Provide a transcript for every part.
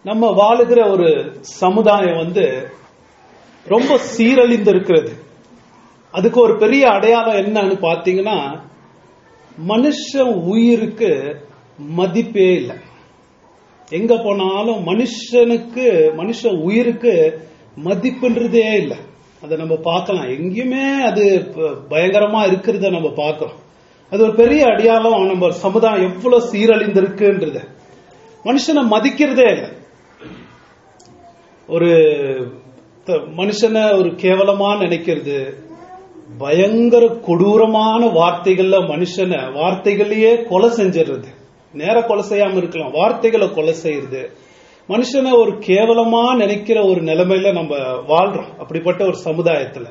நம்ம வாழுகிற ஒரு சமுதாயம் வந்து ரொம்ப சீரழிந்து இருக்கிறது அதுக்கு ஒரு பெரிய அடையாளம் என்னன்னு பாத்தீங்கன்னா மனுஷ உயிருக்கு மதிப்பே இல்லை எங்க போனாலும் மனுஷனுக்கு மனுஷ உயிருக்கு மதிப்புன்றதே இல்லை அதை நம்ம பார்க்கலாம் எங்கேயுமே அது ப- பயங்கரமா இருக்கிறத நம்ம பார்க்கிறோம் அது ஒரு பெரிய அடையாளம் நம்ம சமுதாயம் எவ்வளவு சீரழிந்திருக்குன்றது மனுஷனை மதிக்கிறதே இல்லை ஒரு த- மனுஷனை ஒரு கேவலமா நினைக்கிறது பயங்கர கொடூரமான வார்த்தைகள்ல மனுஷனை வார்த்தைகளையே கொலை செஞ்சிடுறது நேர கொலை செய்யாம இருக்கலாம் வார்த்தைகளை கொலை செய்யறது மனுஷனை ஒரு கேவலமா நினைக்கிற ஒரு நிலைமையில நம்ம வாழ்றோம் அப்படிப்பட்ட ஒரு சமுதாயத்துல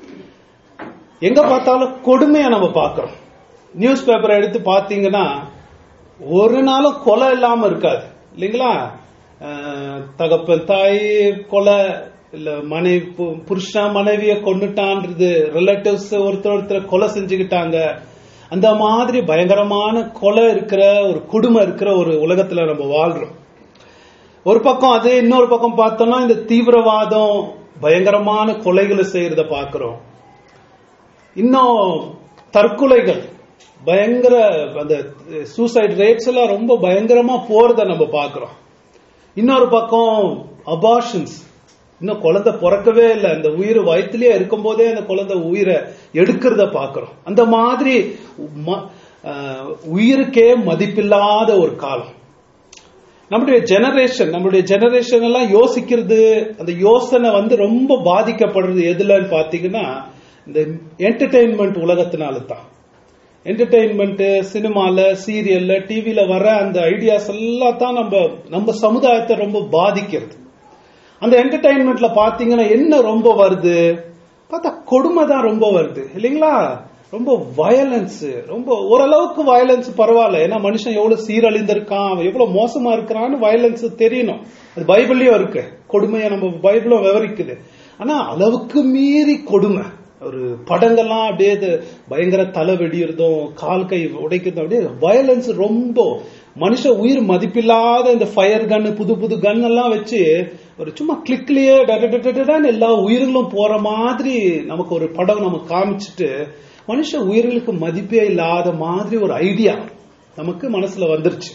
எங்க பார்த்தாலும் கொடுமையை நம்ம பார்க்கிறோம் நியூஸ் பேப்பரை எடுத்து பார்த்தீங்கன்னா ஒரு நாளும் கொலை இல்லாம இருக்காது இல்லைங்களா அஹ், தகப்பன் தாய் கொலை இல்ல மனைவி பு- புருஷன் மனைவிய கொண்டுட்டான்றது ரிலேட்டிவ்ஸ் ஒருத்தர் ஒருத்தர் கொலை செஞ்சுக்கிட்டாங்க அந்த மாதிரி பயங்கரமான கொலை இருக்கிற ஒரு கொடுமை இருக்கிற ஒரு உலகத்துல நம்ம வாழ்றோம் ஒரு பக்கம் அது இன்னொரு பக்கம் பார்த்தோம்னா இந்த தீவிரவாதம் பயங்கரமான கொலைகளை செய்யறத பார்க்கிறோம் இன்னும் தற்கொலைகள் பயங்கர அந்த சூசைட் ரேட்ஸ் எல்லாம் ரொம்ப பயங்கரமா போறத நம்ம பார்க்கிறோம் இன்னொரு பக்கம் அபார்ஷன்ஸ் இன்னும் குழந்தை பிறக்கவே இல்லை அந்த உயிர் வயிற்றுலயே இருக்கும் போதே அந்த குழந்தை உயிரை எடுக்கிறத பார்க்கிறோம் அந்த மாதிரி ம- அஹ், உயிருக்கே மதிப்பில்லாத ஒரு காலம் நம்முடைய ஜெனரேஷன் நம்முடைய ஜெனரேஷன் எல்லாம் யோசிக்கிறது அந்த யோசனை வந்து ரொம்ப பாதிக்கப்படுறது எதுலன்னு பாத்தீங்கன்னா இந்த என்டர்டெயின்மெண்ட் உலகத்தினால தான் என்டர்டெயின்மெண்ட் சினிமால சீரியல்ல டிவில வர அந்த ஐடியாஸ் எல்லாம் தான் நம்ம நம்ம சமுதாயத்தை ரொம்ப பாதிக்கிறது அந்த என்டர்டெயின்மெண்ட்ல பாத்தீங்கன்னா என்ன ரொம்ப வருது பார்த்தா கொடுமை தான் ரொம்ப வருது இல்லைங்களா ரொம்ப வயலன்ஸ் ரொம்ப ஓரளவுக்கு வயலன்ஸ் பரவாயில்ல ஏன்னா மனுஷன் எவ்வளவு சீரழிந்திருக்கான் அவன் எவ்வளவு மோசமா இருக்கிறான்னு வயலன்ஸ் தெரியணும் அது பைபிள்லயும் இருக்கு கொடுமையை நம்ம பைபிளும் விவரிக்குது ஆனா அளவுக்கு மீறி கொடுமை ஒரு படங்கள்லாம் அப்படியே இது பயங்கர தலை வெடிக்கிறதும் கால் கை உடைக்கிறதும் அப்படியே வயலன்ஸ் ரொம்ப மனுஷ உயிர் மதிப்பில்லாத இந்த ஃபயர் கன் புது புது கன் எல்லாம் வச்சு ஒரு சும்மா கிளிக்லயே டடடடடன்னு எல்லா உயிர்களும் போற மாதிரி நமக்கு ஒரு படம் நமக்கு காமிச்சிட்டு மனுஷ உயிர்களுக்கு மதிப்பே இல்லாத மாதிரி ஒரு ஐடியா நமக்கு மனசுல வந்துருச்சு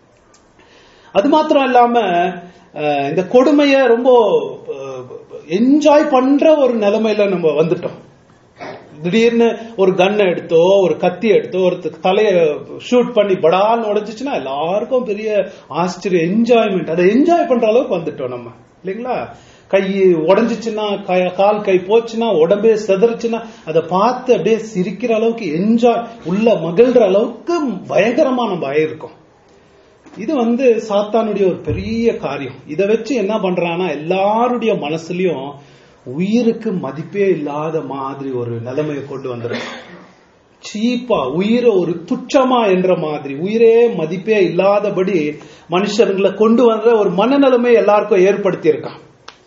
அது மாத்திரம் இல்லாம அஹ், இந்த கொடுமைய ரொம்ப என்ஜாய் பண்ற ஒரு நிலைமையில நம்ம வந்துட்டோம் திடீர்னு ஒரு கன்னை எடுத்தோ ஒரு கத்தி எடுத்தோ ஒரு தலைய ஷூட் பண்ணி படால்னு உடைஞ்சிச்சுன்னா எல்லாருக்கும் பெரிய ஆச்சரியம் என்ஜாய்மெண்ட் அதை என்ஜாய் பண்ற அளவுக்கு வந்துட்டோம் நம்ம இல்லைங்களா கை உடைஞ்சிச்சுன்னா கை- கால் கை போச்சுன்னா உடம்பே செதறிச்சுன்னா அதை பார்த்து அப்படியே சிரிக்கிற அளவுக்கு என்ஜாய் உள்ள மகிழ்ற அளவுக்கு பயங்கரமா நம்ம ஆயிருக்கோம் இது வந்து சாத்தானுடைய ஒரு பெரிய காரியம் இதை வச்சு என்ன பண்றான்னா எல்லாருடைய மனசுலயும் உயிருக்கு மதிப்பே இல்லாத மாதிரி ஒரு நிலைமையை கொண்டு வந்துருக்கு சீப்பா உயிரை ஒரு துச்சமா என்ற மாதிரி உயிரே மதிப்பே இல்லாதபடி மனுஷர்களை கொண்டு வந்த ஒரு மனநிலைமை எல்லாருக்கும் ஏற்படுத்தி இருக்கான்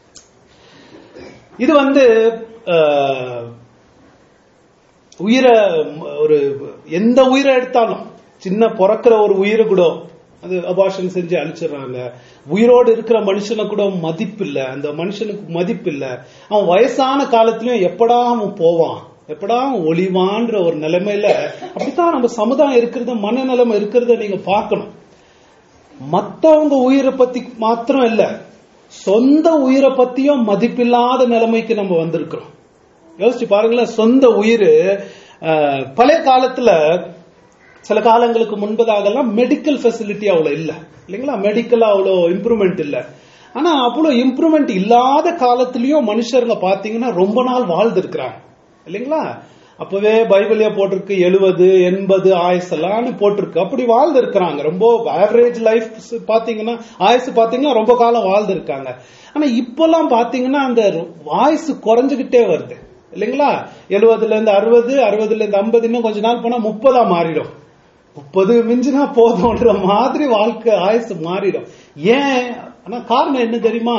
இது வந்து அஹ், உயிரை ம- ஒரு எந்த உயிரை எடுத்தாலும் சின்ன பிறக்கிற ஒரு உயிரை கூட அது அபாஷன் செஞ்சு அழிச்சிடுறாங்க உயிரோடு இருக்கிற மனுஷனை கூட மதிப்பு இல்ல அந்த மனுஷனுக்கு மதிப்பு இல்ல அவன் வயசான காலத்திலயும் எப்படா அவன் போவான் எப்படா அவன் ஒளிவான்ற ஒரு நிலைமையில அப்படித்தான் நம்ம சமுதாயம் இருக்கிறத மனநிலைமை இருக்கிறத நீங்க பார்க்கணும் மத்தவங்க உயிரை பத்தி மாத்திரம் இல்ல சொந்த உயிரை பத்தியும் மதிப்பில்லாத நிலைமைக்கு நம்ம வந்திருக்கிறோம் யோசிச்சு பாருங்களேன் சொந்த உயிர் அஹ், பழைய காலத்துல சில காலங்களுக்கு முன்பதாகலாம் மெடிக்கல் ஃபெசிலிட்டி அவ்வளவு இல்ல இல்லைங்களா மெடிக்கலா அவ்வளோ இம்ப்ரூவ்மெண்ட் இல்ல ஆனா அவ்வளவு இம்ப்ரூவ்மெண்ட் இல்லாத காலத்திலயும் மனுஷருங்க பாத்தீங்கன்னா ரொம்ப நாள் வாழ்ந்திருக்கிறாங்க இல்லைங்களா அப்பவே பைபிளே போட்டிருக்கு எழுபது எண்பது ஆயுசெல்லாம்னு போட்டிருக்கு அப்படி வாழ்ந்து இருக்கிறாங்க ரொம்ப ஆவரேஜ் லைஃப் பாத்தீங்கன்னா ஆயுசு பாத்தீங்கன்னா ரொம்ப காலம் வாழ்ந்து இருக்காங்க ஆனா இப்பெல்லாம் பாத்தீங்கன்னா அந்த ஆயுசு குறைஞ்சுகிட்டே வருது இல்லைங்களா எழுபதுல இருந்து அறுபது அறுபதுல இருந்து ஐம்பது இன்னும் கொஞ்ச நாள் போனா முப்பதா மாறிடும் முப்பது மிஞ்சினா போதும்ன்ற மாதிரி வாழ்க்கை ஆயுசு மாறிடும் ஏன் ஆனா காரணம் என்ன தெரியுமா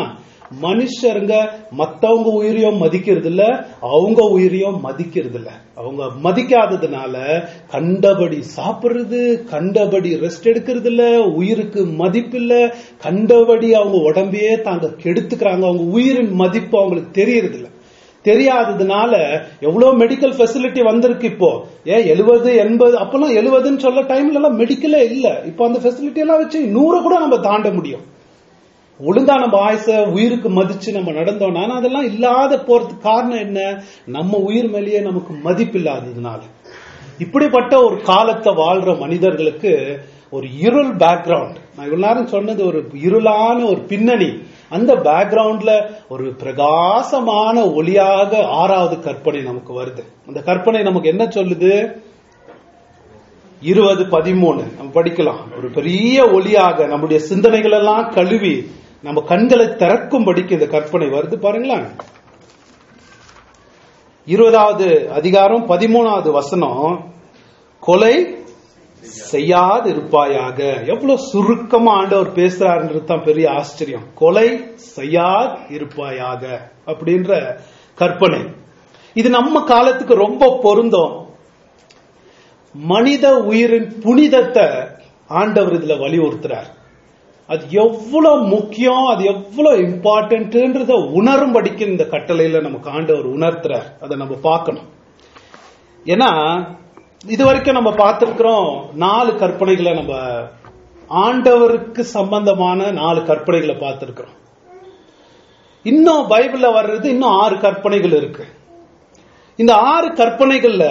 மனுஷருங்க மத்தவங்க உயிரையும் மதிக்கிறது இல்ல அவங்க உயிரையும் மதிக்கிறது இல்ல அவங்க மதிக்காததுனால கண்டபடி சாப்பிடுறது கண்டபடி ரெஸ்ட் எடுக்கிறது இல்ல உயிருக்கு மதிப்பு இல்ல கண்டபடி அவங்க உடம்பையே தாங்க கெடுத்துக்கிறாங்க அவங்க உயிரின் மதிப்பு அவங்களுக்கு தெரியறது இல்ல தெரியாததுனால எவ்வளவு மெடிக்கல் ஃபெசிலிட்டி வந்திருக்கு இப்போ ஏன் எழுபது எண்பது அப்பெல்லாம் எழுபதுன்னு சொல்ல டைம்ல எல்லாம் மெடிக்கலே இல்ல இப்போ அந்த ஃபெசிலிட்டி எல்லாம் வச்சு நூறு கூட நம்ம தாண்ட முடியும் ஒழுங்கா நம்ம ஆயுச உயிருக்கு மதிச்சு நம்ம நடந்தோம்னா ஆனா அதெல்லாம் இல்லாத போறதுக்கு காரணம் என்ன நம்ம உயிர் மேலேயே நமக்கு மதிப்பு இல்லாததுனால இப்படிப்பட்ட ஒரு காலத்தை வாழ்ற மனிதர்களுக்கு ஒரு இருள் பேக்ரவுண்ட் நான் இவ்வளவு நேரம் சொன்னது ஒரு இருளான ஒரு பின்னணி அந்த பேக்ரவுண்ட்ல ஒரு பிரகாசமான ஒளியாக ஆறாவது கற்பனை நமக்கு வருது அந்த கற்பனை நமக்கு என்ன சொல்லுது இருபது பதிமூணு நம்ம படிக்கலாம் ஒரு பெரிய ஒளியாக நம்முடைய சிந்தனைகள் எல்லாம் கழுவி நம்ம கண்களை திறக்கும்படிக்கு இந்த கற்பனை வருது பாருங்களேன் இருபதாவது அதிகாரம் பதிமூணாவது வசனம் கொலை செய்யாது இருப்பாயாக எவ்வளவு சுருக்கமா ஆண்டவர் பேசுறாருன்றது தான் பெரிய ஆச்சரியம் கொலை செய்யாது இருப்பாயாக அப்படின்ற கற்பனை இது நம்ம காலத்துக்கு ரொம்ப பொருந்தும் மனித உயிரின் புனிதத்தை ஆண்டவர் இதுல வலியுறுத்துறார் அது எவ்வளவு முக்கியம் அது எவ்வளவு இம்பார்ட்டன்ட்ன்றத உணரும்படிக்கு இந்த கட்டளையில நமக்கு ஆண்டவர் உணர்த்துறார் அதை நம்ம பார்க்கணும் ஏன்னா இது வரைக்கும் நம்ம பார்த்திருக்கிறோம் நாலு கற்பனைகளை நம்ம ஆண்டவருக்கு சம்பந்தமான நாலு கற்பனைகளை பார்த்திருக்கிறோம் இன்னும் பைபிள்ல வர்றது இன்னும் ஆறு கற்பனைகள் இருக்கு இந்த ஆறு கற்பனைகள்ல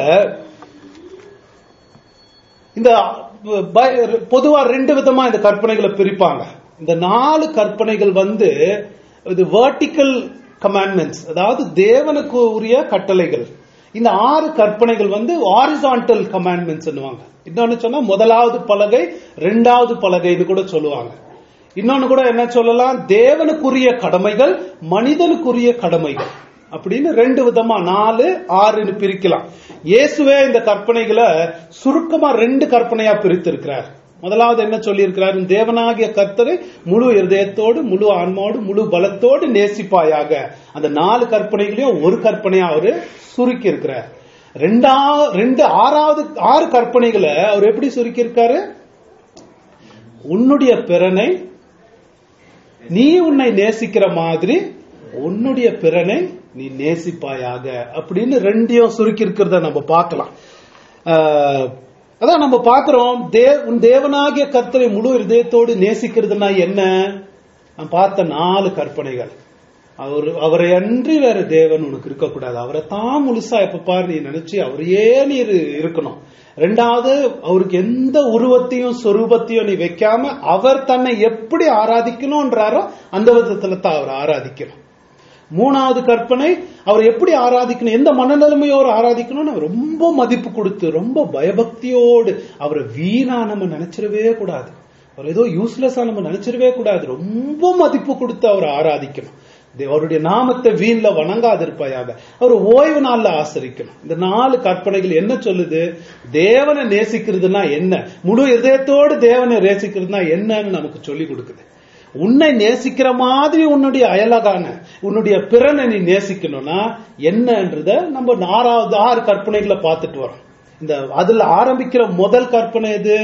இந்த ப- பொதுவா ரெண்டு விதமா இந்த கற்பனைகளை பிரிப்பாங்க இந்த நாலு கற்பனைகள் வந்து இது வெர்டிக்கல் கமாண்ட்மெண்ட்ஸ் அதாவது தேவனுக்கு உரிய கட்டளைகள் இந்த ஆறு கற்பனைகள் வந்து ஹாரிசான்டல் கமாண்ட்மெண்ட்ஸ் இன்னொன்னு சொன்னா முதலாவது பலகை ரெண்டாவது பலகைன்னு கூட சொல்லுவாங்க இன்னொன்னு கூட என்ன சொல்லலாம் தேவனுக்குரிய கடமைகள் மனிதனுக்குரிய கடமைகள் அப்படின்னு ரெண்டு விதமா நாலு ஆறுன்னு பிரிக்கலாம் இயேசுவே இந்த கற்பனைகளை சுருக்கமா ரெண்டு கற்பனையா பிரித்திருக்கிறார் முதலாவது என்ன சொல்லியிருக்கிறார் "உன் தேவனாகிய கர்த்தரை முழு இருதயத்தோடு முழு ஆன்மாவோடு முழு பலத்தோடு நேசிப்பாயாக அந்த நாலு கற்பனைகளையும் ஒரு கற்பனையா அவரு சுருக்கி இருக்கிறார் ரெண்டா ரெண்டு ஆறாவது ஆறு கற்பனைகளை அவர் எப்படி சுருக்கி இருக்காரு உன்னுடைய பிறனை நீ உன்னை நேசிக்கிற மாதிரி உன்னுடைய பிறனை நீ நேசிப்பாயாக அப்படின்னு ரெண்டையும் சுருக்கி இருக்கிறத நம்ம பார்க்கலாம் ஆஹ், அதான் நம்ம பார்க்கிறோம் தே- உன் தேவனாகிய கர்த்தரை முழு இதயத்தோடு நேசிக்கிறதுனா என்ன நான் பார்த்த நாலு கற்பனைகள் அவர் அவரை அன்றி வேற தேவன் உனக்கு இருக்கக்கூடாது அவரை தான் முழுசா எப்ப பாரு நீ நினைச்சு அவரையே நீ இரு- இருக்கணும் ரெண்டாவது அவருக்கு எந்த உருவத்தையும் சொரூபத்தையும் நீ வைக்காம அவர் தன்னை எப்படி ஆராதிக்கணும்ன்றாரோ அந்த விதத்துல தான் அவர் ஆராதிக்கணும் மூணாவது கற்பனை அவர் எப்படி ஆராதிக்கணும் எந்த மனநிலைமையோடு ஆராதிக்கணும்னு அவர் ரொம்ப மதிப்பு கொடுத்து ரொம்ப பயபக்தியோடு அவரை வீணா நம்ம நினைச்சிடவே கூடாது அவர் ஏதோ யூஸ்லெஸ்ஸா நம்ம நினைச்சிடவே கூடாது ரொம்ப மதிப்பு கொடுத்து அவரை ஆராதிக்கணும் தே- அவருடைய நாமத்தை வீண்ல வணங்காதிருப்பாயாக அவர் ஓய்வு நாள்ல ஆசரிக்கணும் இந்த நாலு கற்பனைகள் என்ன சொல்லுது தேவனை நேசிக்கிறதுனா என்ன முழு இதயத்தோடு தேவனை நேசிக்கிறதுனா என்னன்னு நமக்கு சொல்லி கொடுக்குது உன்னை நேசிக்கிற மாதிரி உன்னுடைய அயலகான உன்னுடைய பிறனை நீ நேசிக்கணும்னா என்னன்றத நம்ம ஆறாவது ஆறு கற்பனைகளை பார்த்துட்டு வரோம் இந்த அதுல ஆரம்பிக்கிற முதல் கற்பனை எது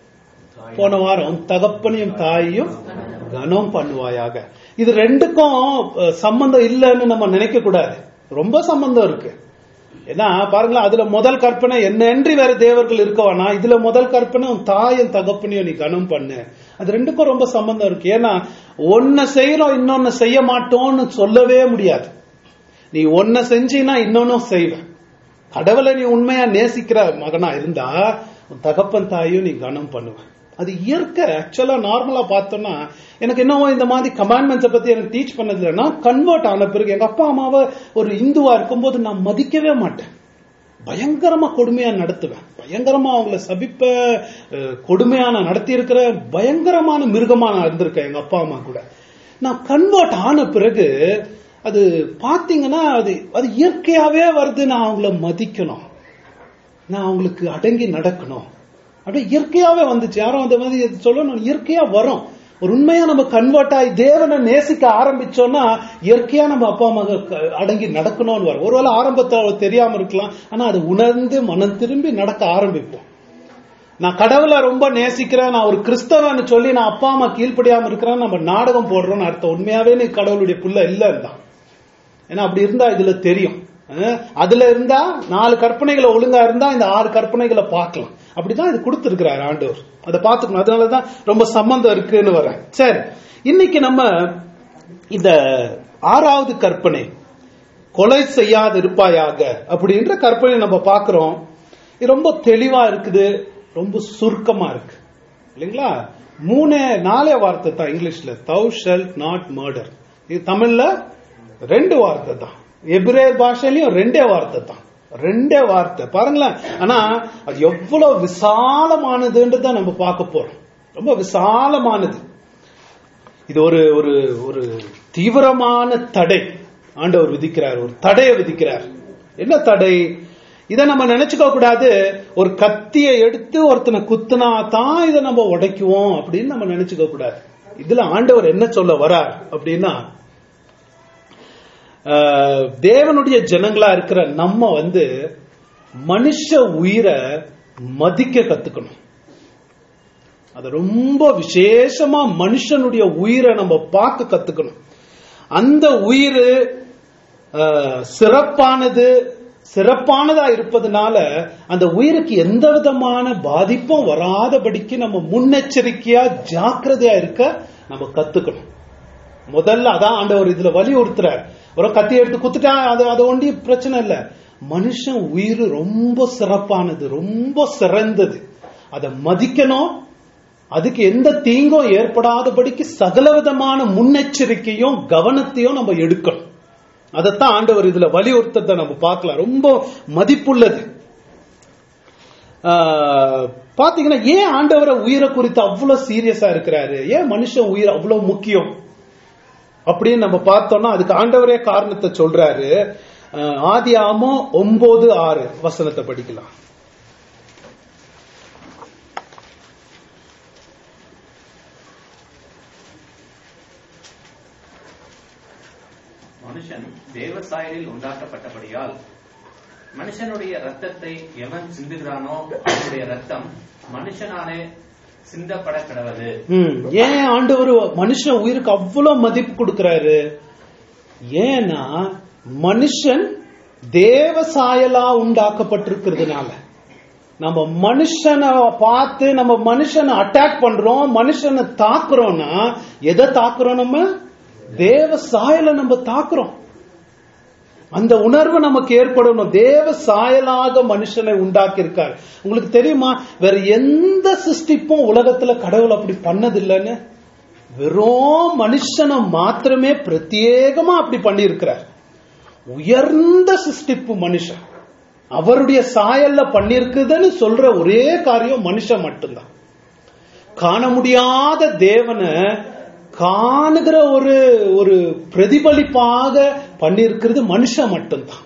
போன வாரம் உன் தகப்பனையும் தாயையும் கனம் பண்ணுவாயாக இது ரெண்டுக்கும் அஹ், சம்பந்தம் இல்லைன்னு நம்ம நினைக்க கூடாது ரொம்ப சம்பந்தம் இருக்கு ஏன்னா பாருங்களேன் அதுல முதல் கற்பனை என்னன்றி வேற தேவர்கள் இருக்கவானா இதுல முதல் கற்பனை உன் தாயும் தகப்பனையும் நீ கனம் பண்ணு அது ரெண்டுக்கும் ரொம்ப சம்பந்தம் இருக்கு ஏன்னா ஒன்ன செய்யறோம் இன்னொன்னு செய்ய மாட்டோம்னு சொல்லவே முடியாது நீ ஒன்ன செஞ்சீன்னா இன்னொன்னும் செய்வ கடவுளை நீ உண்மையா நேசிக்கிற மகனா இருந்தா உன் தகப்பன் தாயும் நீ கனம் பண்ணுவ அது இயற்கை ஆக்சுவலா நார்மலா பார்த்தோம்னா எனக்கு என்னவோ இந்த மாதிரி கமாண்ட்மெண்ட்ஸை பத்தி எனக்கு டீச் பண்ணதுல நான் கன்வெர்ட் ஆன பிறகு எங்க அப்பா அம்மாவை ஒரு இந்துவா இருக்கும்போது நான் மதிக்கவே மாட்டேன் பயங்கரமா கொடுமையா நடத்துவேன் பயங்கரமா அவங்கள சபிப்ப அஹ், கொடுமையா நான் நடத்தி இருக்கிற பயங்கரமான மிருகமா நான் இருந்திருக்கேன் எங்க அப்பா அம்மா கூட நான் கன்வெர்ட் ஆன பிறகு அது பாத்தீங்கன்னா அது அது இயற்கையாவே வருது நான் அவங்கள மதிக்கணும் நான் அவங்களுக்கு அடங்கி நடக்கணும் அப்படியே இயற்கையாவே வந்துச்சு யாரும் அந்த மாதிரி சொல்லணும் இயற்கையா வரும் ஒரு உண்மையா நம்ம கன்வெர்ட் ஆகி தேவனை நேசிக்க ஆரம்பிச்சோம்னா இயற்கையா நம்ம அப்பா அம்மா க- அடங்கி நடக்கணும்னு வரும் ஒருவேளை ஆரம்பத்துல தெரியாம இருக்கலாம் ஆனா அது உணர்ந்து மனம் திரும்பி நடக்க ஆரம்பிப்போம் நான் கடவுளை ரொம்ப நேசிக்கிறேன் நான் ஒரு கிறிஸ்தவன்னு சொல்லி நான் அப்பா அம்மா கீழ்ப்படியாம இருக்கிறேன் நம்ம நாடகம் போடுறோம்னு அர்த்தம் உண்மையாவே நீ கடவுளுடைய புள்ள இல்லைன்னு தான் ஏன்னா அப்படி இருந்தா இதுல தெரியும் அஹ் அதுல இருந்தா நாலு கற்பனைகளை ஒழுங்கா இருந்தா இந்த ஆறு கற்பனைகளை பார்க்கலாம் அப்படிதான் இது கொடுத்திருக்கிறார் ஆண்டவர் அதை பார்த்துக்கணும் அதனாலதான் ரொம்ப சம்பந்தம் இருக்குன்னு வரேன் சரி இன்னைக்கு நம்ம இந்த ஆறாவது கற்பனை கொலை செய்யாது இருப்பாயாக அப்படின்ற கற்பனை நம்ம பார்க்கிறோம் இது ரொம்ப தெளிவா இருக்குது ரொம்ப சுருக்கமா இருக்கு இல்லைங்களா மூணே நாலே வார்த்தை தான் இங்கிலீஷ்ல தௌ ஷெல் நாட் மர்டர் இது தமிழ்ல ரெண்டு வார்த்தை தான் எபிரேர் பாஷையிலயும் ரெண்டே வார்த்தை தான் ரெண்டே வார்த்தை பாருங்களேன் ஆனா அது எவ்வளவு விசாலமானதுன்றத நம்ம பார்க்க போறோம் ரொம்ப விசாலமானது இது ஒரு ஒரு ஒரு தீவிரமான தடை ஆண்டவர் விதிக்கிறார் ஒரு தடையை விதிக்கிறார் என்ன தடை இதை நம்ம நினைச்சுக்க கூடாது ஒரு கத்தியை எடுத்து ஒருத்தனை குத்துனா தான் இதை நம்ம உடைக்குவோம் அப்படின்னு நம்ம நினைச்சுக்க கூடாது இதுல ஆண்டவர் என்ன சொல்ல வரார் அப்படின்னா ஆஹ், தேவனுடைய ஜனங்களா இருக்கிற நம்ம வந்து மனுஷ உயிரை மதிக்க கத்துக்கணும் அது ரொம்ப விசேஷமா மனுஷனுடைய உயிரை நம்ம பார்க்க கத்துக்கணும் அந்த உயிர் ஆஹ், சிறப்பானது சிறப்பானதா இருப்பதனால அந்த உயிருக்கு எந்த விதமான பாதிப்பும் வராதபடிக்கு நம்ம முன்னெச்சரிக்கையா ஜாக்கிரதையா இருக்க நம்ம கத்துக்கணும் முதல்ல அதான் ஆண்டவர் இதுல வலியுறுத்துறார் ஒரு கத்தி எடுத்து குத்துட்டா அது அது ஒண்டி பிரச்சனை இல்ல மனுஷன் உயிர் ரொம்ப சிறப்பானது ரொம்ப சிறந்தது அதை மதிக்கணும் அதுக்கு எந்த தீங்கும் ஏற்படாதபடிக்கு சகலவிதமான முன்னெச்சரிக்கையும் கவனத்தையும் நம்ம எடுக்கணும் அதைத்தான் ஆண்டவர் இதுல வலியுறுத்தத்தை நம்ம பார்க்கலாம் ரொம்ப மதிப்புள்ளது ஆஹ், பாத்தீங்கன்னா ஏன் ஆண்டவரை உயிரை குறித்து அவ்வளவு சீரியஸா இருக்கிறாரு ஏன் மனுஷன் உயிர் அவ்வளவு முக்கியம் அப்படின்னு நம்ம பார்த்தோம்னா அதுக்கு ஆண்டவரே காரணத்தை சொல்றாரு ஆஹ், ஆதியாமோ ஒன்பது ஆறு வசனத்தை படிக்கலாம் மனுஷன் தேவ சாயலில் உண்டாக்கப்பட்டபடியால் மனுஷனுடைய ரத்தத்தை எவன் சிந்துகிறானோ அவனுடைய ரத்தம் மனுஷனாலே சிந்தப்பட கிடவது ம், ஏன் ஆண்டவர் மனுஷன் உயிருக்கு அவ்வளவு மதிப்பு கொடுக்கிறாரு ஏன்னா மனுஷன் தேவ சாயலா உண்டாக்கப்பட்டிருக்கிறதுனால நம்ம மனுஷனை பார்த்து நம்ம மனுஷனை அட்டாக் பண்றோம் மனுஷனை தாக்குறோம்னா எதை தாக்குறோம் நம்ம தேவ சாயலை நம்ம தாக்குறோம் அந்த உணர்வு நமக்கு ஏற்படணும் தேவ சாயலாக மனுஷனை உண்டாக்கி இருக்கார் உங்களுக்கு தெரியுமா வேற எந்த சிருஷ்டிப்பும் உலகத்துல கடவுள் அப்படி பண்ணதில்லைன்னு வெறும் மனுஷனை மாத்திரமே பிரத்யேகமா அப்படி பண்ணியிருக்கிறார் உயர்ந்த சிருஷ்டிப்பு மனுஷன் அவருடைய சாயல்ல பண்ணிருக்குதுன்னு சொல்ற ஒரே காரியம் மனுஷன் மட்டும்தான் காண முடியாத தேவனை காணுகிற ஒரு ஒரு பிரதிபலிப்பாக பண்ணியிருக்கிறது மனுஷன் மட்டும்தான்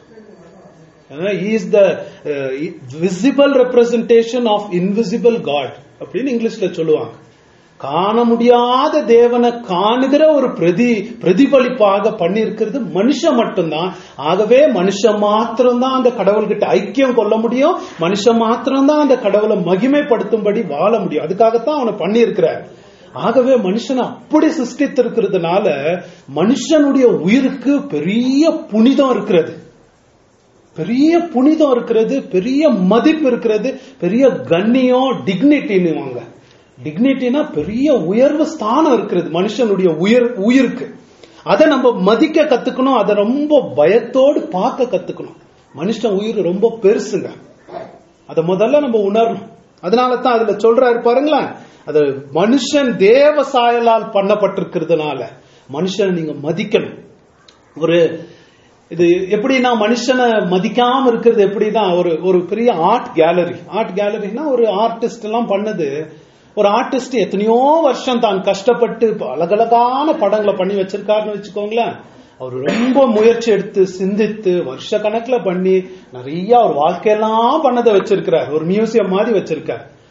is the visible representation of invisible God அப்படின்னு இங்கிலீஷ்ல சொல்லுவாங்க காண முடியாத தேவனை காணுகிற ஒரு பிரதி பிரதிபலிப்பாக பண்ணியிருக்கிறது மனுஷன் மட்டும்தான் ஆகவே மனுஷன் மாத்திரம்தான் அந்த கடவுள்கிட்ட ஐக்கியம் கொள்ள முடியும் மனுஷன் மாத்திரம்தான் அந்த கடவுளை மகிமைப்படுத்தும்படி வாழ முடியும் அதுக்காகத்தான் அவனை பண்ணியிருக்கிறார் ஆகவே மனுஷனை அப்படி சிருஷ்டித்திருக்கிறதுனால மனுஷனுடைய உயிருக்கு பெரிய புனிதம் இருக்கிறது பெரிய புனிதம் இருக்கிறது பெரிய மதிப்பு இருக்கிறது பெரிய கண்ணியம் டிக்னிட்டின்னு வாங்க டிக்னிட்டினா பெரிய உயர்வு ஸ்தானம் இருக்கிறது மனுஷனுடைய உயர் உயிருக்கு அதை நம்ம மதிக்க கத்துக்கணும் அதை ரொம்ப பயத்தோடு பார்க்க கத்துக்கணும் மனுஷன் உயிர் ரொம்ப பெருசுங்க அதை முதல்ல நம்ம உணரணும் அதனால தான் அதுல சொல்றாரு பாருங்களேன் அது மனுஷன் தேவ சாயலால் பண்ணப்பட்டிருக்கிறதுனால மனுஷனை நீங்க மதிக்கணும் ஒரு இது எப்படின்னா மனுஷனை மதிக்காம இருக்கிறது எப்படின்னா ஒரு ஒரு பெரிய ஆர்ட் கேலரி ஆர்ட் கேலரினா ஒரு ஆர்டிஸ்ட் எல்லாம் பண்ணது ஒரு ஆர்டிஸ்ட் எத்தனையோ வருஷம் தான் கஷ்டப்பட்டு அழகழகான படங்களை பண்ணி வச்சிருக்காருன்னு வச்சுக்கோங்களேன் அவர் ரொம்ப முயற்சி எடுத்து சிந்தித்து வருஷ கணக்குல பண்ணி நிறைய அவர் வாழ்க்கையெல்லாம் பண்ணதை வச்சிருக்கிறார் ஒரு மியூசியம் மாதிரி வச்சிருக்கார்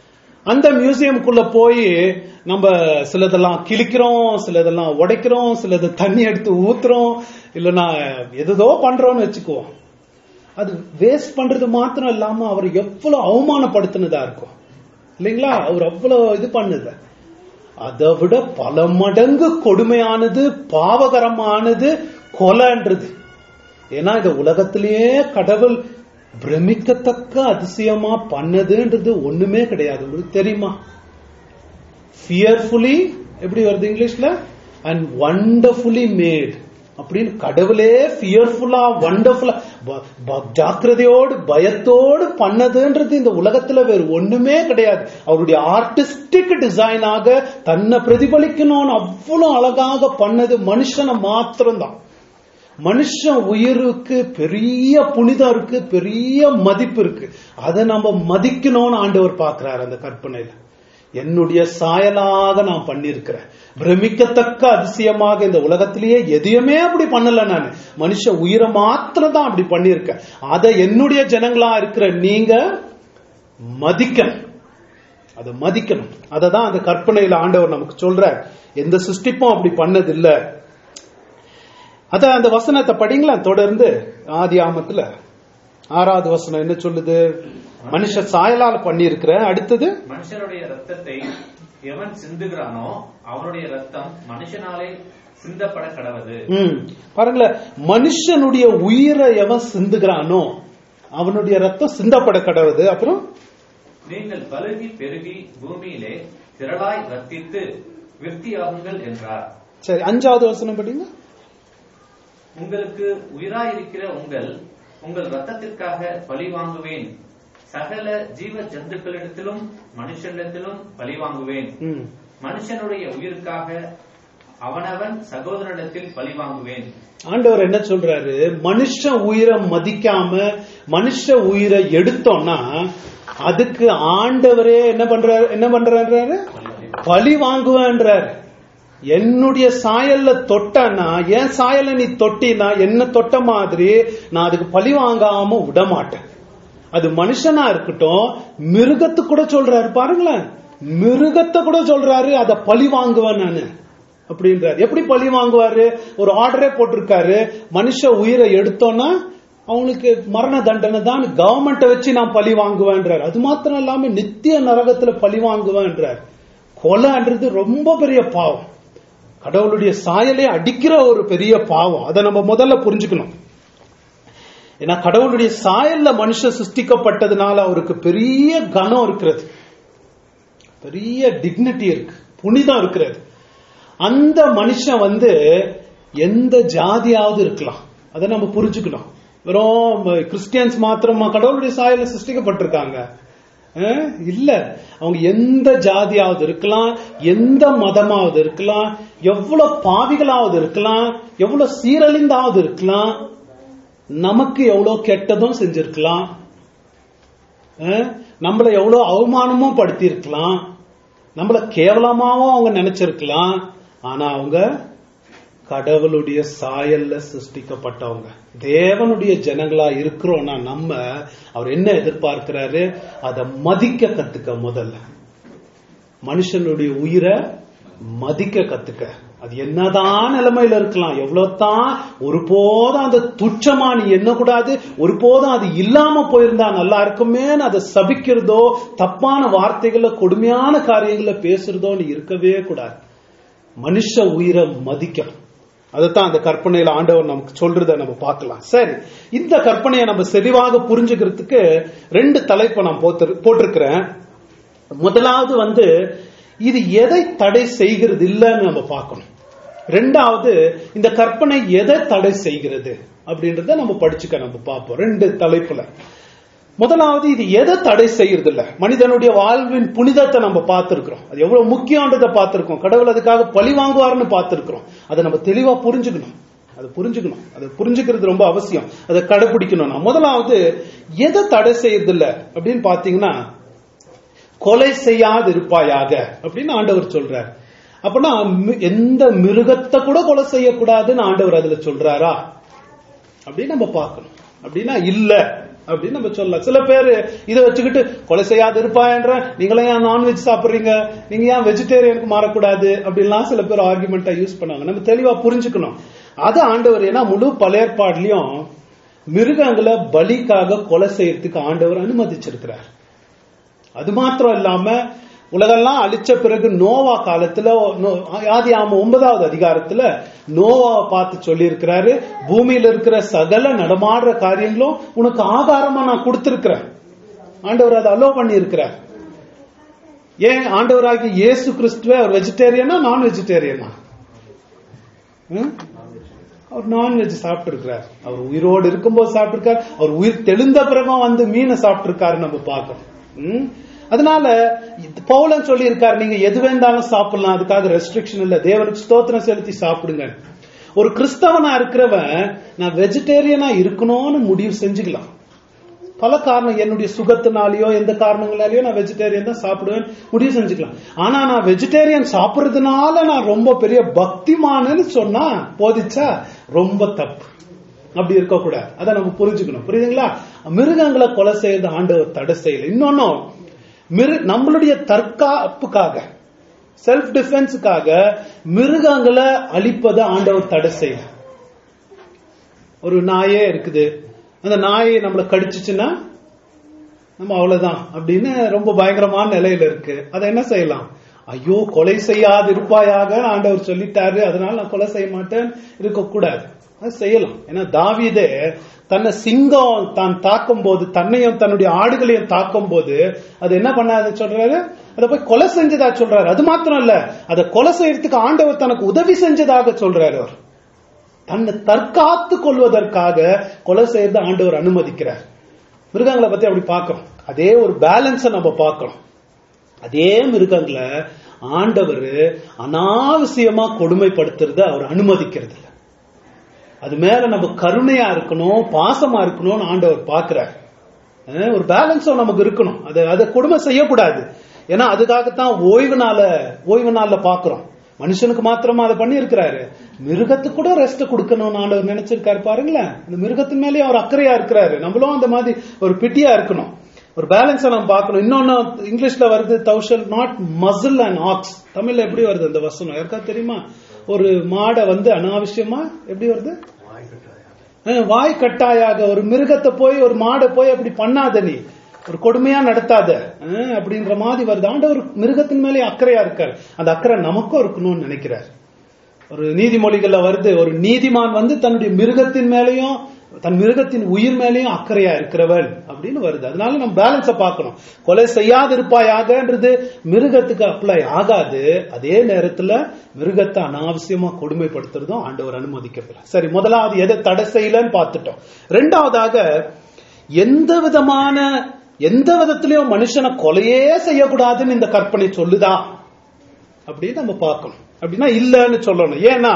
அந்த மியூசியம்குள்ள போய் நம்ம சிலதெல்லாம் கிழிக்கிறோம் சிலதெல்லாம் உடைக்கிறோம் சிலது தண்ணி எடுத்து ஊத்துறோம் இல்லைன்னா எதோ பண்றோம்னு வச்சுக்குவோம் அது வேஸ்ட் பண்றது மாத்திரம் இல்லாம அவர் எவ்வளவு அவமானப்படுத்தினதா இருக்கும் இல்லைங்களா அவர் அவ்வளவு இது பண்ணுது அதை விட பல மடங்கு கொடுமையானது பாவகரமானது கொலைன்றது ஏன்னா இந்த உலகத்திலேயே கடவுள் பிரமிக்கத்தக்க அதிசயமா பண்ணதுன்றது ஒண்ணுமே கிடையாது உங்களுக்கு தெரியுமா ஃபியர்ஃபுல்லி எப்படி வருது இங்கிலீஷ்ல அண்ட் வண்டர்ஃபுல்லி மேட் அப்படின்னு கடவுளே ஃபியர்ஃபுல்லா வண்டர்ஃபுல்லா ஜாக்கிரதையோடு பயத்தோடு பண்ணதுன்றது இந்த உலகத்துல வேறு ஒண்ணுமே கிடையாது அவருடைய ஆர்டிஸ்டிக் டிசைனாக தன்னை பிரதிபலிக்கணும்னு அவ்வளவு அழகாக பண்ணது மனுஷனை மாத்திரம்தான் மனுஷன் உயிருக்கு பெரிய புனிதம் இருக்கு பெரிய மதிப்பு இருக்கு அதை நம்ம மதிக்கணும்னு ஆண்டவர் பார்க்கிறார் அந்த கற்பனையில என்னுடைய சாயலாக நான் பண்ணியிருக்கிறேன் பிரமிக்கத்தக்க அதிசயமாக இந்த உலகத்திலேயே எதையுமே அப்படி பண்ணல நான் மனுஷ உயிரை மாத்திரம் தான் அப்படி பண்ணியிருக்கேன் அதை என்னுடைய ஜனங்களா இருக்கிற நீங்க மதிக்கணும் அதை மதிக்கணும் அதை தான் அந்த கற்பனையில ஆண்டவர் நமக்கு சொல்ற எந்த சிருஷ்டிப்பும் அப்படி பண்ணதில்லை அத அந்த வசனத்தை படிங்களா தொடர்ந்து ஆதி ஆமத்துல ஆறாவது வசனம் என்ன சொல்லுது மனுஷ சாயலால பண்ணியிருக்கிற அடுத்தது மனுஷனுடைய ரத்தத்தை எவன் சிந்துகிறானோ அவனுடைய ரத்தம் மனுஷனாலே சிந்தப்பட கடவது ம் பாருங்களேன் மனுஷனுடைய உயிரை எவன் சிந்துகிறானோ அவனுடைய ரத்தம் சிந்தப்பட கடவுது அப்புறம் நீங்கள் பலுகி பெருகி பூமியிலே திரளாய் வர்த்தித்து விருத்தியாகுங்கள் என்றார் சரி அஞ்சாவது வசனம் படிங்க உங்களுக்கு உயிராயிருக்கிற உங்கள் உங்கள் ரத்தத்திற்காக பழி வாங்குவேன் சகல ஜீவ ஜந்துக்களிடத்திலும் மனுஷனிடத்திலும் பழி வாங்குவேன் ம் மனுஷனுடைய உயிருக்காக அவனவன் சகோதரனிடத்தில் பழி வாங்குவேன் ஆண்டவர் என்ன சொல்றாரு மனுஷ உயிரை மதிக்காம மனுஷ உயிரை எடுத்தோம்னா அதுக்கு ஆண்டவரே என்ன பண்றாரு என்ன பண்றாரு பழி வாங்குவேன்றார் என்னுடைய சாயல்ல தொட்டனா என் சாயல்ல நீ தொட்டினா என்ன தொட்ட மாதிரி நான் அதுக்கு பழி வாங்காம விட மாட்டேன் அது மனுஷனா இருக்கட்டும் மிருகத்து கூட சொல்றாரு பாருங்களேன் மிருகத்தை கூட சொல்றாரு அதை பழி வாங்குவேன் நானு அப்படின்றாரு எப்படி பழி வாங்குவாரு ஒரு ஆர்டரே போட்டிருக்காரு மனுஷ உயிரை எடுத்தோம்னா அவனுக்கு மரண தண்டனை தான் கவர்மெண்ட்டை வச்சு நான் பழி வாங்குவேன்றார் அது மாத்திரம் இல்லாம நித்திய நரகத்துல பழி வாங்குவேன்றார் கொலைன்றது ரொம்ப பெரிய பாவம் கடவுளுடைய சாயலே அடிக்கிற ஒரு பெரிய பாவம் அதை நம்ம முதல்ல புரிஞ்சுக்கணும் ஏன்னா கடவுளுடைய சாயல்ல மனுஷன் சிருஷ்டிக்கப்பட்டதுனால அவருக்கு பெரிய கனம் இருக்கிறது பெரிய டிக்னிட்டி இருக்கு புனிதம் இருக்கிறது அந்த மனுஷன் வந்து எந்த ஜாதியாவது இருக்கலாம் அதை நம்ம புரிஞ்சுக்கணும் வெறும் கிறிஸ்டியன்ஸ் மாத்திரமா கடவுளுடைய சாயல சிருஷ்டிக்கப்பட்டிருக்காங்க அஹ், இல்ல அவங்க எந்த ஜாதியாவது இருக்கலாம் எந்த மதமாவது இருக்கலாம் எவ்வளவு பாவிகளாவது இருக்கலாம் எவ்வளவு சீரழிந்தாவது இருக்கலாம் நமக்கு எவ்வளவு கெட்டதும் செஞ்சிருக்கலாம் அஹ், நம்மள எவ்வளவு அவமானமும் படுத்தி இருக்கலாம் நம்மள கேவலமாவும் அவங்க நினைச்சிருக்கலாம் ஆனா அவங்க கடவுளுடைய சாயல்ல சிருஷ்டிக்கப்பட்டவங்க தேவனுடைய ஜனங்களா இருக்கிறோம்னா நம்ம அவர் என்ன எதிர்பார்க்கிறாரு அதை மதிக்க கத்துக்க முதல்ல மனுஷனுடைய உயிரை மதிக்க கத்துக்க அது என்னதான் நிலைமையில இருக்கலாம் எவ்வளவுதான் ஒருபோதும் அந்த துச்சமா நீ என்ன கூடாது ஒருபோதும் அது இல்லாம போயிருந்தா நல்லா இருக்குமேன்னு அதை சபிக்கிறதோ தப்பான வார்த்தைகள கொடுமையான காரியங்களை பேசுறதோ நீ இருக்கவே கூடாது மனுஷ உயிரை மதிக்கணும் அதைத்தான் அந்த கற்பனையில ஆண்டவர் நமக்கு சொல்றத நம்ம பார்க்கலாம் சரி இந்த கற்பனையை நம்ம தெளிவாக புரிஞ்சுக்கிறதுக்கு ரெண்டு தலைப்பை நான் போத்து- போட்டிருக்கிறேன் முதலாவது வந்து இது எதை தடை செய்கிறது இல்லைன்னு நம்ம பார்க்கணும் ரெண்டாவது இந்த கற்பனை எதை தடை செய்கிறது அப்படின்றத நம்ம படிச்சுக்க நம்ம பார்ப்போம் ரெண்டு தலைப்புல முதலாவது இது எதை தடை செய்யறது இல்ல மனிதனுடைய வாழ்வின் புனிதத்தை நம்ம பார்த்திருக்கிறோம் அது எவ்வளவு முக்கியன்றதை பார்த்திருக்கோம் கடவுள் அதுக்காக பழி வாங்குவார்னு பார்த்திருக்கிறோம் அதை நம்ம தெளிவா புரிஞ்சுக்கணும் அதை புரிஞ்சுக்கணும் அதை புரிஞ்சுக்கிறது ரொம்ப அவசியம் அதை கடைபிடிக்கணும் நான் முதலாவது எதை தடை செய்யறது இல்ல அப்படின்னு பாத்தீங்கன்னா கொலை செய்யாது இருப்பாயாக அப்படின்னு ஆண்டவர் சொல்றார் அப்பனா மி- எந்த மிருகத்தை கூட கொலை செய்யக்கூடாதுன்னு ஆண்டவர் அதுல சொல்றாரா அப்படின்னு நம்ம பார்க்கணும் அப்படின்னா இல்ல அப்படின்னு நம்ம சொல்லலாம் சில பேர் இதை வச்சுக்கிட்டு கொலை செய்யாது இருப்பாயன்ற நீங்களே ஏன் நான்வெஜ் சாப்பிடுறீங்க நீங்க ஏன் வெஜிடேரியனுக்கு மாறக்கூடாது அப்படின்லாம் சில பேர் ஆர்குமெண்டா யூஸ் பண்ணாங்க நம்ம தெளிவா புரிஞ்சுக்கணும் அது ஆண்டவர் ஏன்னா முழு பழையற்பாடுலயும் மிருகங்களை பலிக்காக கொலை செய்யறதுக்கு ஆண்டவர் அனுமதிச்சிருக்கிறார் அது மாத்திரம் இல்லாம உலகெல்லாம் அழிச்ச பிறகு நோவா காலத்துல நோ- ஆதி ஆம ஒன்பதாவது அதிகாரத்துல நோவாவை பார்த்து சொல்லி இருக்கிறாரு பூமியில இருக்கிற சகல நடமாடுற காரியங்களும் உனக்கு ஆதாரமா நான் கொடுத்திருக்கிறேன் ஆண்டவர் அதை அலோ பண்ணி இருக்கிறார் ஏன் ஆண்டவராகிய இயேசு கிறிஸ்துவே அவர் வெஜிடேரியனா நான் வெஜிடேரியனா அவர் நான்வெஜ் சாப்பிட்டு இருக்கிறார் அவர் உயிரோடு இருக்கும்போது சாப்பிட்டிருக்கார் அவர் உயிர் தெளிந்த பிறகும் வந்து மீனை சாப்பிட்டிருக்காரு நம்ம பார்க்கணும் ம்? அதனால இது பவுலன் சொல்லி இருக்காரு நீங்க எது வேண்டாலும் சாப்பிடலாம் அதுக்காக ரெஸ்ட்ரிக்ஷன் இல்ல தேவனுக்கு ஸ்தோத்திரம் செலுத்தி சாப்பிடுங்க ஒரு கிறிஸ்தவனா இருக்கிறவன் நான் வெஜிடேரியனா இருக்கணும்னு முடிவு செஞ்சுக்கலாம் பல காரணம் என்னுடைய சுகத்தினாலேயோ எந்த காரணங்களாலேயோ நான் வெஜிடேரியன் தான் சாப்பிடுவேன் முடிவு செஞ்சுக்கலாம் ஆனா நான் வெஜிடேரியன் சாப்பிடுறதுனால நான் ரொம்ப பெரிய பக்திமானன்னு சொன்னா போதிச்சா ரொம்ப தப்பு அப்படி இருக்கக்கூடாது அதை நம்ம புரிஞ்சுக்கணும் புரியுதுங்களா மிருகங்களை கொலை செய்யறது ஆண்டவர் தடை செய்யல இன்னொன்னும் மிரு நம்மளுடைய தற்காப்புக்காக செல்ஃப் டிஃபென்ஸுக்காக மிருகங்களை அழிப்பதை ஆண்டவர் தடை செய்யல ஒரு நாயே இருக்குது அந்த நாய் நம்மளை கடிச்சிச்சுன்னா நம்ம அவ்வளவுதான் அப்படின்னு ரொம்ப பயங்கரமான நிலையில இருக்கு அதை என்ன செய்யலாம் ஐயோ கொலை செய்யாது இருப்பாயாக ஆண்டவர் சொல்லிட்டாரு அதனால நான் கொலை செய்ய மாட்டேன் இருக்கக்கூடாது அது செய்யலாம் ஏன்னா தாவீதே தன்னை சிங்கம் தான் தாக்கும் போது தன்னையும் தன்னுடைய ஆடுகளையும் தாக்கும் போது அது என்ன பண்ணாது சொல்றாரு அதை போய் கொலை செஞ்சதா சொல்றாரு அது மாத்திரம் இல்ல அதை கொலை செய்யறதுக்கு ஆண்டவர் தனக்கு உதவி செஞ்சதாக சொல்றாரு அவர் தன்னை தற்காத்து கொள்வதற்காக கொலை செய்யறத ஆண்டவர் அனுமதிக்கிறார் மிருகங்களை பத்தி அப்படி பார்க்கிறோம் அதே ஒரு பேலன்ஸை நம்ம பார்க்கிறோம் அதே மிருகங்களை ஆண்டவர் அனாவசியமா கொடுமைப்படுத்துறத அவர் அனுமதிக்கிறது இல்ல அது மேல நம்ம கருணையா இருக்கணும் பாசமா இருக்கணும்னு ஆண்டவர் பார்க்கிறார் அஹ் ஒரு பேலன்ஸும் நமக்கு இருக்கணும் அதை அதை கொடுமை செய்யக்கூடாது ஏன்னா அதுக்காகத்தான் ஓய்வு நாள ஓய்வு நாள்ல பாக்குறோம் மனுஷனுக்கு மாத்திரமா அதை பண்ணி இருக்கிறாரு மிருகத்துக்கு கூட ரெஸ்ட் கொடுக்கணும்னு ஆண்டவர் நினைச்சிருக்காரு பாருங்களேன் அந்த மிருகத்தின் மேலேயே அவர் அக்கறையா இருக்கிறாரு நம்மளும் அந்த மாதிரி ஒரு பிட்டியா இருக்கணும் ஒரு பேலன்ஸை நம்ம பார்க்கணும் இன்னொன்னு இங்கிலீஷ்ல வருது thou shalt not muzzle and ox தமிழ்ல எப்படி வருது அந்த வசனம் யாருக்கா தெரியுமா ஒரு மாடை வந்து அனாவசியமா எப்படி வருது அஹ் வாய் கட்டாயாக ஒரு மிருகத்தை போய் ஒரு மாடை போய் அப்படி பண்ணாத நீ ஒரு கொடுமையா நடத்தாத அஹ் அப்படின்ற மாதிரி வருது ஆண்டவர் மிருகத்தின் மேலே அக்கறையா இருக்கார் அந்த அக்கறை நமக்கும் இருக்கணும்னு நினைக்கிறார் ஒரு நீதிமொழிகள்ல வருது ஒரு நீதிமான் வந்து தன்னுடைய மிருகத்தின் மேலேயும் தன் மிருகத்தின் உயிர் மேலேயும் அக்கறையா இருக்கிறவன் அப்படின்னு வருது அதனால நம்ம பேலன்ஸ பார்க்கணும் கொலை செய்யாது இருப்பாயாகன்றது மிருகத்துக்கு அப்ளை ஆகாது அதே நேரத்துல மிருகத்தை அனாவசியமா கொடுமைப்படுத்துறதும் ஆண்டவர் அனுமதிக்கிறது சரி முதலாவது எதை தடை செய்யலன்னு பார்த்துட்டோம் ரெண்டாவதாக எந்த விதமான எந்த விதத்திலையும் மனுஷனை கொலையே செய்யக்கூடாதுன்னு இந்த கற்பனை சொல்லுதா அப்படின்னு நம்ம பார்க்கணும் அப்படின்னா இல்லைன்னு சொல்லணும் ஏன்னா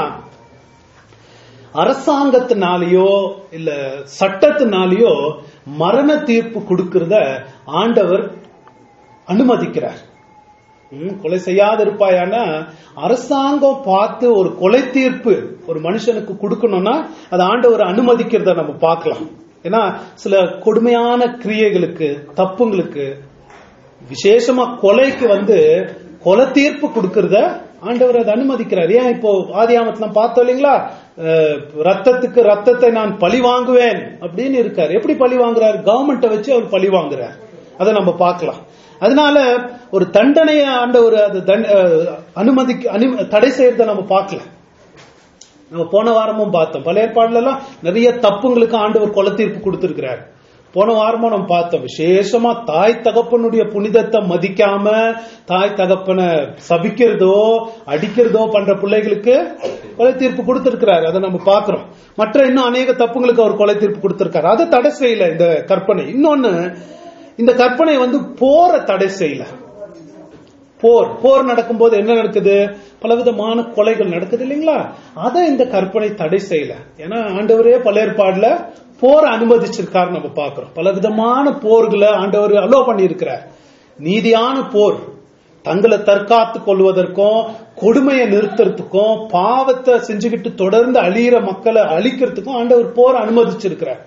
அரசாங்கத்தினாலேயோ இல்ல சட்டத்தினாலேயோ மரண தீர்ப்பு கொடுக்கறத ஆண்டவர் அனுமதிக்கிறார் ம், கொலை செய்யாத இருப்பாயானா அரசாங்கம் பார்த்து ஒரு கொலை தீர்ப்பு ஒரு மனுஷனுக்கு கொடுக்கணும்னா அது ஆண்டவர் அனுமதிக்கிறத நம்ம பார்க்கலாம் ஏன்னா சில கொடுமையான கிரியைகளுக்கு தப்புங்களுக்கு விசேஷமா கொலைக்கு வந்து கொலை தீர்ப்பு கொடுக்கறத ஆண்டவர் அதை அனுமதிக்கிறார் ஏன் இப்போ ஆதியாமத்துல பார்த்தோம் இல்லைங்களா அஹ், ரத்தத்துக்கு ரத்தத்தை நான் பழி வாங்குவேன் அப்படின்னு இருக்காரு எப்படி பழி வாங்குறாரு கவர்மெண்ட்டை வச்சு அவர் பழி வாங்குறார் அதை நம்ம பார்க்கலாம் அதனால ஒரு தண்டனையை ஆண்டவர் அது தண்ட- அஹ், அனுமதிக்கு அனு- தடை செய்யறதை நம்ம பார்க்கல நம்ம போன வாரமும் பார்த்தோம் பழைய ஏற்பாடுல எல்லாம் நிறைய தப்புங்களுக்கு ஆண்டவர் கொலை தீர்ப்பு கொடுத்திருக்கிறார் போன வாரமும் நம்ம பார்த்தோம் விசேஷமா தாய் தகப்பனுடைய புனிதத்தை மதிக்காம தாய் தகப்பனை சபிக்கிறதோ அடிக்கிறதோ பண்ற பிள்ளைகளுக்கு கொலை தீர்ப்பு கொடுத்திருக்கிறார் அதை நம்ம பார்க்கிறோம் மற்ற இன்னும் அநேக தப்புங்களுக்கு அவர் கொலை தீர்ப்பு கொடுத்திருக்காரு அதை தடை செய்யல இந்த கற்பனை இன்னொன்னு இந்த கற்பனை வந்து போற தடை செய்யல போர் போர் நடக்கும்போது என்ன நடக்குது பலவிதமான கொலைகள் நடக்குது இல்லைங்களா அதை இந்த கற்பனை தடை செய்யல ஏன்னா ஆண்டவரே பல ஏற்பாடுல போர் அனுமதிச்சிருக்காரு நம்ம பார்க்கிறோம் பலவிதமான போர்களை ஆண்டவர் அலோ பண்ணியிருக்கிறார் நீதியான போர் தங்களை தற்காத்து கொள்வதற்கும் கொடுமையை நிறுத்துறதுக்கும் பாவத்தை செஞ்சுக்கிட்டு தொடர்ந்து அழியிற மக்களை அழிக்கிறதுக்கும் ஆண்டவர் போர் அனுமதிச்சிருக்கிறார்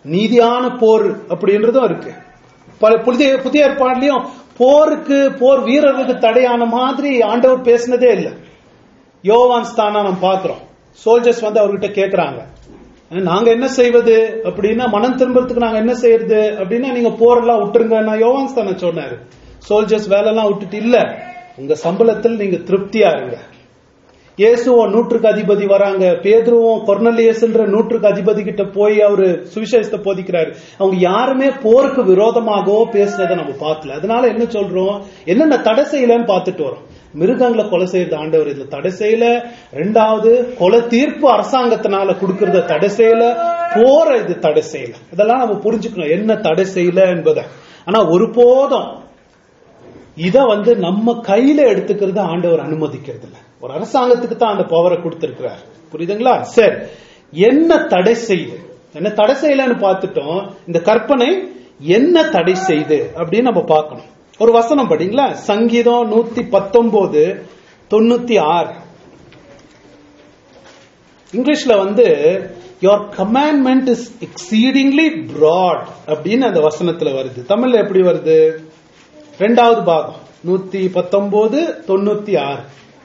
நீதியான போர் அப்படின்றதும் இருக்கு பல புதிய புதிய ஏற்பாடுலயும் போருக்கு போர் வீரர்களுக்கு தடையான மாதிரி ஆண்டவர் பேசினதே இல்லை யோவான் ஸ்தானா நம்ம பாக்குறோம் சோல்ஜர்ஸ் வந்து அவர்கிட்ட கேக்குறாங்க நாங்க என்ன செய்வது அப்படின்னா மனம் திரும்புறதுக்கு நாங்க என்ன செய்யறது அப்படின்னா நீங்க போரெல்லாம் விட்டுருங்க நான் யோவான் ஸ்தானம் சொன்னாரு சோல்ஜர்ஸ் வேலையெல்லாம் விட்டுட்டு இல்ல உங்க சம்பளத்தில் நீங்க திருப்தியா இருங்க இயேசுவும் நூற்றுக்கு அதிபதி வராங்க பேதுருவும் கொர்னலியஸ்ன்ற நூற்றுக்கு அதிபதி கிட்ட போய் அவரு சுவிசேஷத்தை போதிக்கிறாரு அவங்க யாருமே போருக்கு விரோதமாகவோ பேசுனதை நம்ம பார்க்கல அதனால என்ன சொல்றோம் என்னென்ன தடை செய்யலன்னு பார்த்துட்டு வரோம் மிருகங்களை கொலை செய்யறது ஆண்டவர் இதுல தடை செய்யல ரெண்டாவது கொலை தீர்ப்பு அரசாங்கத்தினால கொடுக்கறத தடை செய்யல போற இது தடை செய்யல இதெல்லாம் நம்ம புரிஞ்சுக்கணும் என்ன தடை செய்யல என்பதை ஆனா ஒருபோதும் இத வந்து நம்ம கையில எடுத்துக்கிறது ஆண்டவர் அனுமதிக்கிறது இல்ல ஒரு அரசாங்கத்துக்கு தான் அந்த பவரை கொடுத்திருக்கிறார் புரியுதுங்களா சரி என்ன தடை செய்து என்ன தடை செய்யலன்னு பார்த்துட்டோம் இந்த கற்பனை என்ன தடை செய்து அப்படின்னு நம்ம பார்க்கணும் ஒரு வசனம் படிங்களா சங்கீதம் நூத்தி பத்தொன்பது தொண்ணூத்தி ஆறு இங்கிலீஷ்ல வந்து your commandment is exceedingly broad அப்படின்னு அந்த வசனத்துல வருது தமிழ்ல எப்படி வருது ரெண்டாவது பாகம் நூத்தி பத்தொன்பது தொண்ணூத்தி ஆறு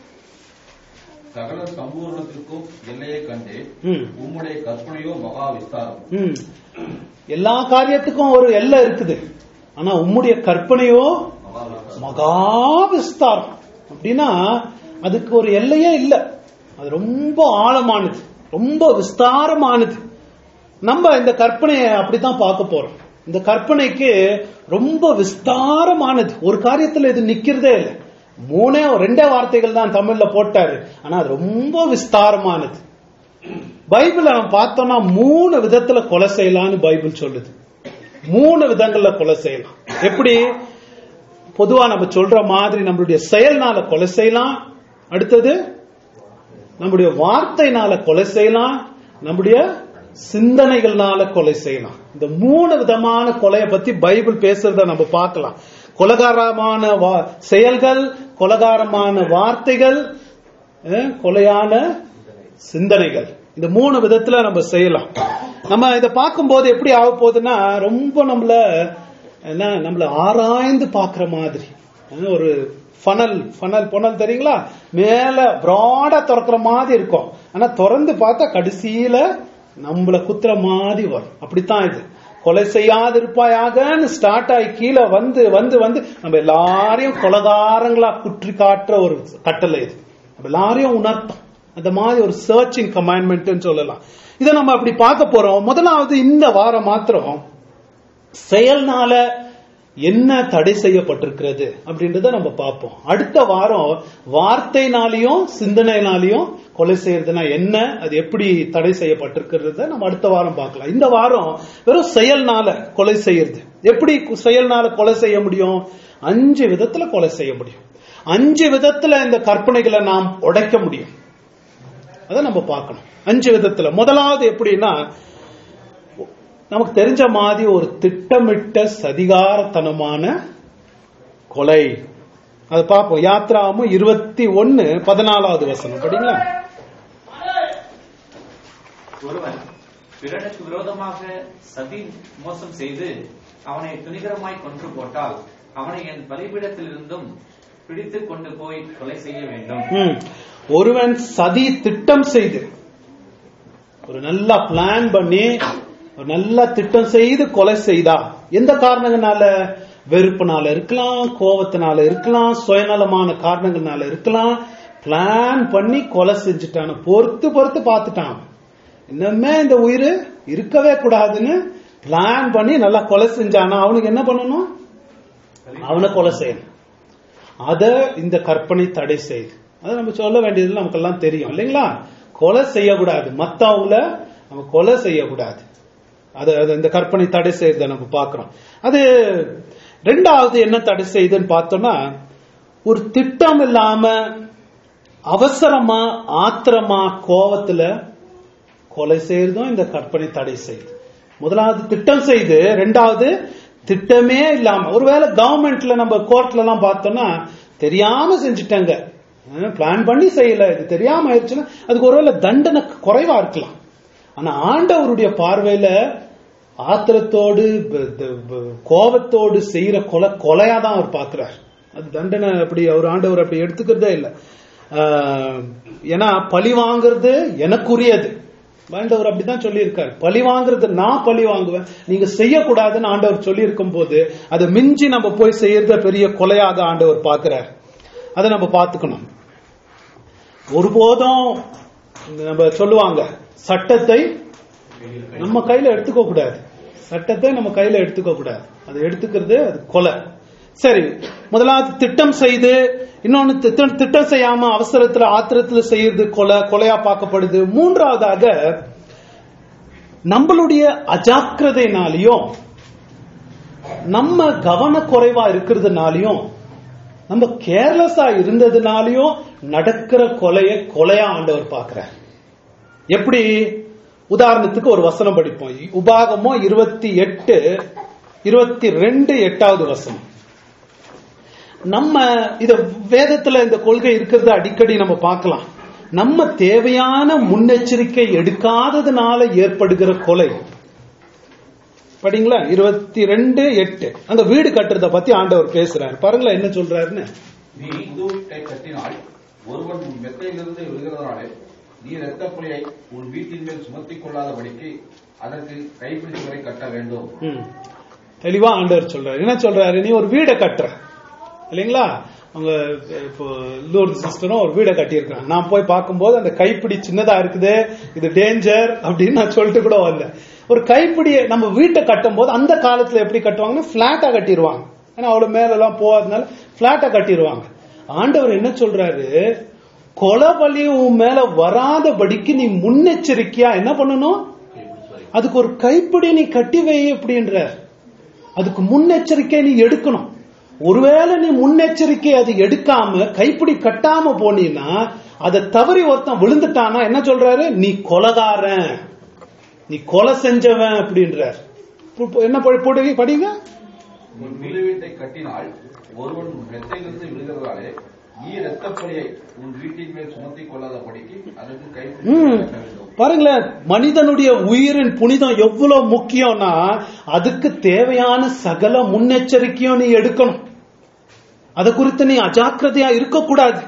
சகல சம்பூர்ணத்திற்கும் எல்லையை கண்டே ம், உம்முடைய கற்பனையோ மகா விஸ்தாரம் ம். எல்லா காரியத்துக்கும் ஒரு எல்லை இருக்குது ஆனா உம்முடைய கற்பனையோ மகா விஸ்தாரம் மகா விஸ்தாரம் அப்படின்னா அதுக்கு ஒரு எல்லையே இல்ல அது ரொம்ப ஆழமானது ரொம்ப விஸ்தாரமானது நம்ம இந்த கற்பனையை அப்படித்தான் பார்க்க போறோம் இந்த கற்பனைக்கு ரொம்ப விஸ்தாரமானது ஒரு காரியத்துல இது நிக்கிறதே இல்லை மூணே ரெண்டே வார்த்தைகள் தான் தமிழ்ல போட்டாரு ஆனா அது ரொம்ப விஸ்தாரமானது பைபிள நம்ம பார்த்தோம்னா மூணு விதத்துல கொலை செய்யலாம்னு பைபிள் சொல்லுது மூணு விதங்கள்ல கொலை செய்யலாம் எப்படி பொதுவா நம்ம சொல்ற மாதிரி நம்மளுடைய செயல்னால கொலை செய்யலாம் அடுத்தது நம்முடைய வார்த்தைனால கொலை செய்யலாம் நம்முடைய சிந்தனைகள்னால கொலை செய்யலாம் இந்த மூணு விதமான கொலையை பத்தி பைபிள் பேசுறத நம்ம பார்க்கலாம் கொலகாரமான வா- செயல்கள் கொலகாரமான வார்த்தைகள் அஹ், கொலையான சிந்தனைகள் இந்த மூணு விதத்துல நம்ம செய்யலாம் நம்ம இதை பார்க்கும்போது எப்படி ஆக போகுதுன்னா ரொம்ப நம்மள என்ன நம்மள ஆராய்ந்து பார்க்கிற மாதிரி அஹ், ஒரு ஃபனல் ஃபனல் பொனல் தெரியுங்களா மேல பிராடா திறக்கிற மாதிரி இருக்கும் ஆனா திறந்து பார்த்தா கடைசியில நம்மள குத்துற மாதிரி வரும் அப்படித்தான் இது கொலை செய்யாதிருப்பாயாகன்னு ஸ்டார்ட் ஆகி கீழே வந்து வந்து வந்து நம்ம எல்லாரையும் கொலகாரங்களா குற்றி காட்டுற ஒரு கட்டளை இது நம்ம எல்லாரையும் உணர்த்தும் அந்த மாதிரி ஒரு சர்ச்சிங் கமாண்ட்மெண்ட் சொல்லலாம் இதை நம்ம அப்படி பார்க்க போறோம் முதலாவது இந்த வாரம் மாத்திரம் செயல்னால என்ன தடை செய்யப்பட்டிருக்கிறது அப்படின்றத நம்ம பார்ப்போம் அடுத்த வாரம் வார்த்தைனாலையும் சிந்தனைனாலையும் கொலை செய்யறதுனா என்ன அது எப்படி தடை செய்யப்பட்டிருக்கிறத நம்ம அடுத்த வாரம் பார்க்கலாம் இந்த வாரம் வெறும் செயல்னால கொலை செய்யறது எப்படி கு- செயல்னால கொலை செய்ய முடியும் அஞ்சு விதத்துல கொலை செய்ய முடியும் அஞ்சு விதத்துல இந்த கற்பனைகளை நாம் உடைக்க முடியும் அதை நம்ம பார்க்கணும் அஞ்சு விதத்துல முதலாவது எப்படின்னா நமக்கு தெரிஞ்ச மாதிரி ஒரு திட்டமிட்ட சதிகாரத்தனமான கொலை அது பார்ப்போம் யாத்ராமும் இருபத்தி ஒன்னு பதினாலாவது வசனம் படிங்களா ஒருவன் பிறனுக்கு விரோதமாக சதி மோசம் செய்து அவனை துணிகரமாய் கொன்று போட்டால் அவனை என் பலிபீடத்திலிருந்தும் பிடித்துக் கொண்டு போய் கொலை செய்ய வேண்டும் ம். ஒருவன் சதி திட்டம் செய்து ஒரு நல்ல பிளான் பண்ணி ஒரு நல்ல திட்டம் செய்து கொலை செய்தா எந்த காரணங்களால வெறுப்புனால இருக்கலாம் கோபத்தினால இருக்கலாம் சுயநலமான காரணங்கள்னால இருக்கலாம் பிளான் பண்ணி கொலை செஞ்சுட்டான் பொறுத்து பொறுத்து பார்த்துட்டான் இன்னுமே இந்த உயிர் இருக்கவே கூடாதுன்னு பிளான் பண்ணி நல்லா கொலை செஞ்சானா அவனுக்கு என்ன பண்ணணும் அவனை கொலை செய்யணும் அத இந்த கற்பனை தடை செய்யுது அதை நம்ம சொல்ல வேண்டியது நமக்கெல்லாம் தெரியும் இல்லைங்களா கொலை செய்யக்கூடாது மத்தவங்கள நம்ம கொலை செய்யக்கூடாது அது அது இந்த கற்பனை தடை செய்யறத நம்ம பார்க்கிறோம் அது ரெண்டாவது என்ன தடை செய்யுதுன்னு பார்த்தோம்னா ஒரு திட்டம் இல்லாம அவசரமா ஆத்திரமா கோவத்துல கொலை செய்யறதும் இந்த கற்பனை தடை செய்யுது முதலாவது திட்டம் செய்து ரெண்டாவது திட்டமே இல்லாம ஒருவேளை கவர்மெண்ட்ல நம்ம கோர்ட்ல எல்லாம் பார்த்தோம்னா தெரியாம செஞ்சுட்டாங்க பிளான் பண்ணி செய்யல இது தெரியாம ஆயிடுச்சுன்னா அதுக்கு ஒருவேளை தண்டனை குறைவா இருக்கலாம் ஆனா ஆண்டவருடைய பார்வையில ஆத்திரத்தோடு ப- த- ப- கோபத்தோடு செய்யற கொலை கொலையா தான் அவர் பார்க்கிறார் அது தண்டனை அப்படி அவர் ஆண்டவர் அப்படி எடுத்துக்கிறதே இல்லை ஆஹ், ஏன்னா பழி வாங்குறது எனக்குரியது ஆண்டவர் அப்படிதான் சொல்லியிருக்காரு பழி வாங்குறது நான் பழி வாங்குவேன் நீங்க செய்யக்கூடாதுன்னு ஆண்டவர் சொல்லி இருக்கும் போது அதை மிஞ்சி நம்ம போய் செய்யறத பெரிய கொலையாக ஆண்டவர் பார்க்கிறார் அதை நம்ம பார்த்துக்கணும் ஒருபோதும் நம்ம சொல்லுவாங்க சட்டத்தை நம்ம கையில எடுத்துக்க கூடாது சட்டத்தை நம்ம கையில எடுத்துக்க கூடாது அதை எடுத்துக்கிறது அது கொலை சரி முதலாவது திட்டம் செய்து இன்னொன்னு திட்டம் திட்டம் செய்யாம அவசரத்துல ஆத்திரத்துல செய்யறது கொலை கொலையா பார்க்கப்படுது மூன்றாவதாக நம்மளுடைய அஜாக்கிரதைனாலையும் நம்ம கவனக்குறைவா இருக்கிறதுனாலையும் நம்ம கேர்லெஸ்ஸா இருந்ததுனாலையும் நடக்கிற கொலையை கொலையா ஆண்டவர் பார்க்கிறார் எப்படி உதாரணத்துக்கு ஒரு வசனம் படிப்போம் உபாகமோ இருபத்தி எட்டு இருபத்தி ரெண்டு எட்டாவது வசனம் நம்ம இத வேதத்துல இந்த கொள்கை இருக்கிறத அடிக்கடி நம்ம பார்க்கலாம் நம்ம தேவையான முன்னெச்சரிக்கை எடுக்காததுனால ஏற்படுகிற கொலை படிங்களா இருபத்தி ரெண்டு எட்டு அங்க வீடு கட்டுறத பத்தி ஆண்டவர் பேசுறாரு பாருங்களேன் என்ன சொல்றாருன்னு நீ புது வீட்டை கட்டினால் ஒருவன் உன் மெத்தையிலிருந்து விழுகிறதனாலே நீ இரத்தப்புலியை உன் வீட்டின் மேல் சுமத்திக் கொள்ளாதபடிக்கு அதற்கு கைப்பிடிச்சுவரை கட்ட வேண்டும் ம். தெளிவா ஆண்டவர் சொல்றாரு என்ன சொல்றாரு நீ ஒரு வீடை கட்டுற இல்லைங்களா அவங்க இப்போ லூர்து சிஸ்டரும் ஒரு வீடை கட்டியிருக்காங்க நான் போய் பார்க்கும்போது அந்த கைப்பிடி சின்னதா இருக்குது இது டேஞ்சர் அப்படின்னு நான் சொல்லிட்டு கூட வந்தேன் ஒரு கைப்பிடியை நம்ம வீட்டை கட்டும் போது அந்த காலத்துல எப்படி கட்டுவாங்கன்னா பிளாட்டா கட்டிடுவாங்க ஏன்னா அவ்வளவு மேல எல்லாம் போகாதனால பிளாட்டா கட்டிடுவாங்க ஆண்டவர் என்ன சொல்றாரு கொலபலி உன் மேல வராதபடிக்கு நீ முன்னெச்சரிக்கையா என்ன பண்ணணும் அதுக்கு ஒரு கைப்பிடி நீ கட்டி வை அப்படின்றார் அதுக்கு முன்னெச்சரிக்கை நீ எடுக்கணும் ஒருவேளை நீ முன்னெச்சரிக்கை அது எடுக்காம கைப்பிடி கட்டாம போனீன்னா அதை தவறி ஒருத்தன் விழுந்துட்டானா என்ன சொல்றாரு நீ கொலகாரன் நீ கொலை செஞ்சவன் அப்படின்றார் பு- பு- என்ன படி- போடுவீங்க படிங்க உன் புது வீட்டை கட்டினால் ஒருவன் உன் மெத்தையிலிருந்து விழுகிறதாலே நீ இரத்தப்புலியை உன் வீட்டின் மேல் சுமத்திக் கொள்ளாதபடிக்கு அதற்கு கைப்பிடிச்சுவரை ம். கட்ட வேண்டும் பாருங்களேன் மனிதனுடைய உயிரின் புனிதம் எவ்வளவு முக்கியம்னா அதுக்கு தேவையான சகல முன்னெச்சரிக்கையும் நீ எடுக்கணும் அதை குறித்து நீ அஜாக்கிரதையா இருக்கக்கூடாது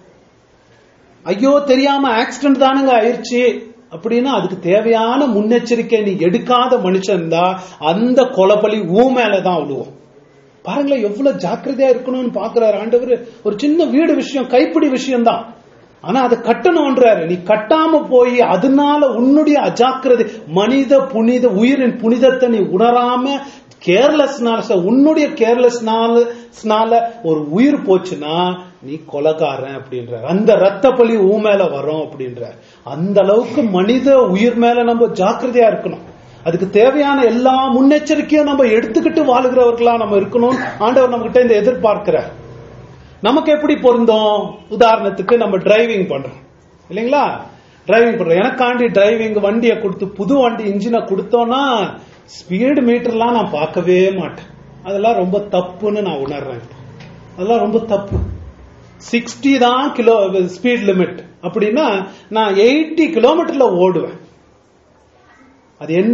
ஐயோ தெரியாம ஆக்சிடென்ட் தானுங்க ஆயிருச்சு அப்படின்னா அதுக்கு தேவையான முன்னெச்சரிக்கை நீ எடுக்காத மனுஷன் தான் அந்த கொலபலி ஊ மேலதான் விழுவோம் பாருங்களேன் எவ்வளவு ஜாக்கிரதையா இருக்கணும்னு பாக்குறாரு ஆண்டவர் ஒரு சின்ன வீடு விஷயம் கைப்பிடி விஷயம் தான் ஆனா அதை கட்டணும்ன்றாரு நீ கட்டாம போய் அதனால உன்னுடைய அஜாக்கிரதை மனித புனித உயிரின் புனிதத்தை நீ உணராம கேர்லெஸ்னால உன்னுடைய கேர்லெஸ்னால ஒரு உயிர் போச்சுன்னா நீ கொலகாரன் அப்படின்றார் அந்த ரத்த பலி ஊ மேல வரும் அப்படின்றார் அந்த அளவுக்கு மனித உயிர் மேல நம்ம ஜாக்கிரதையா இருக்கணும் அதுக்கு தேவையான எல்லா முன்னெச்சரிக்கையும் நம்ம எடுத்துக்கிட்டு வாழுகிறவர்களா நம்ம இருக்கணும் ஆண்டவர் நம்ம கிட்ட இந்த எதிர்பார்க்கிறார் நமக்கு எப்படி பொருந்தும் உதாரணத்துக்கு நம்ம டிரைவிங் பண்றோம் இல்லைங்களா டிரைவிங் பண்றோம் எனக்காண்டி டிரைவிங் வண்டியை கொடுத்து புது வண்டி இன்ஜினை கொடுத்தோம்னா ஸ்பீடு மீட்டர்லாம் நான் பார்க்கவே மாட்டேன் அதெல்லாம் ரொம்ப தப்புன்னு நான் உணர்றேன் இப்போ. அதெல்லாம் ரொம்ப தப்பு சிக்ஸ்டி தான் கிலோ ஸ்பீட் லிமிட் அப்படின்னா நான் எயிட்டி கிலோமீட்டர்ல ஓடுவேன் அது என்ன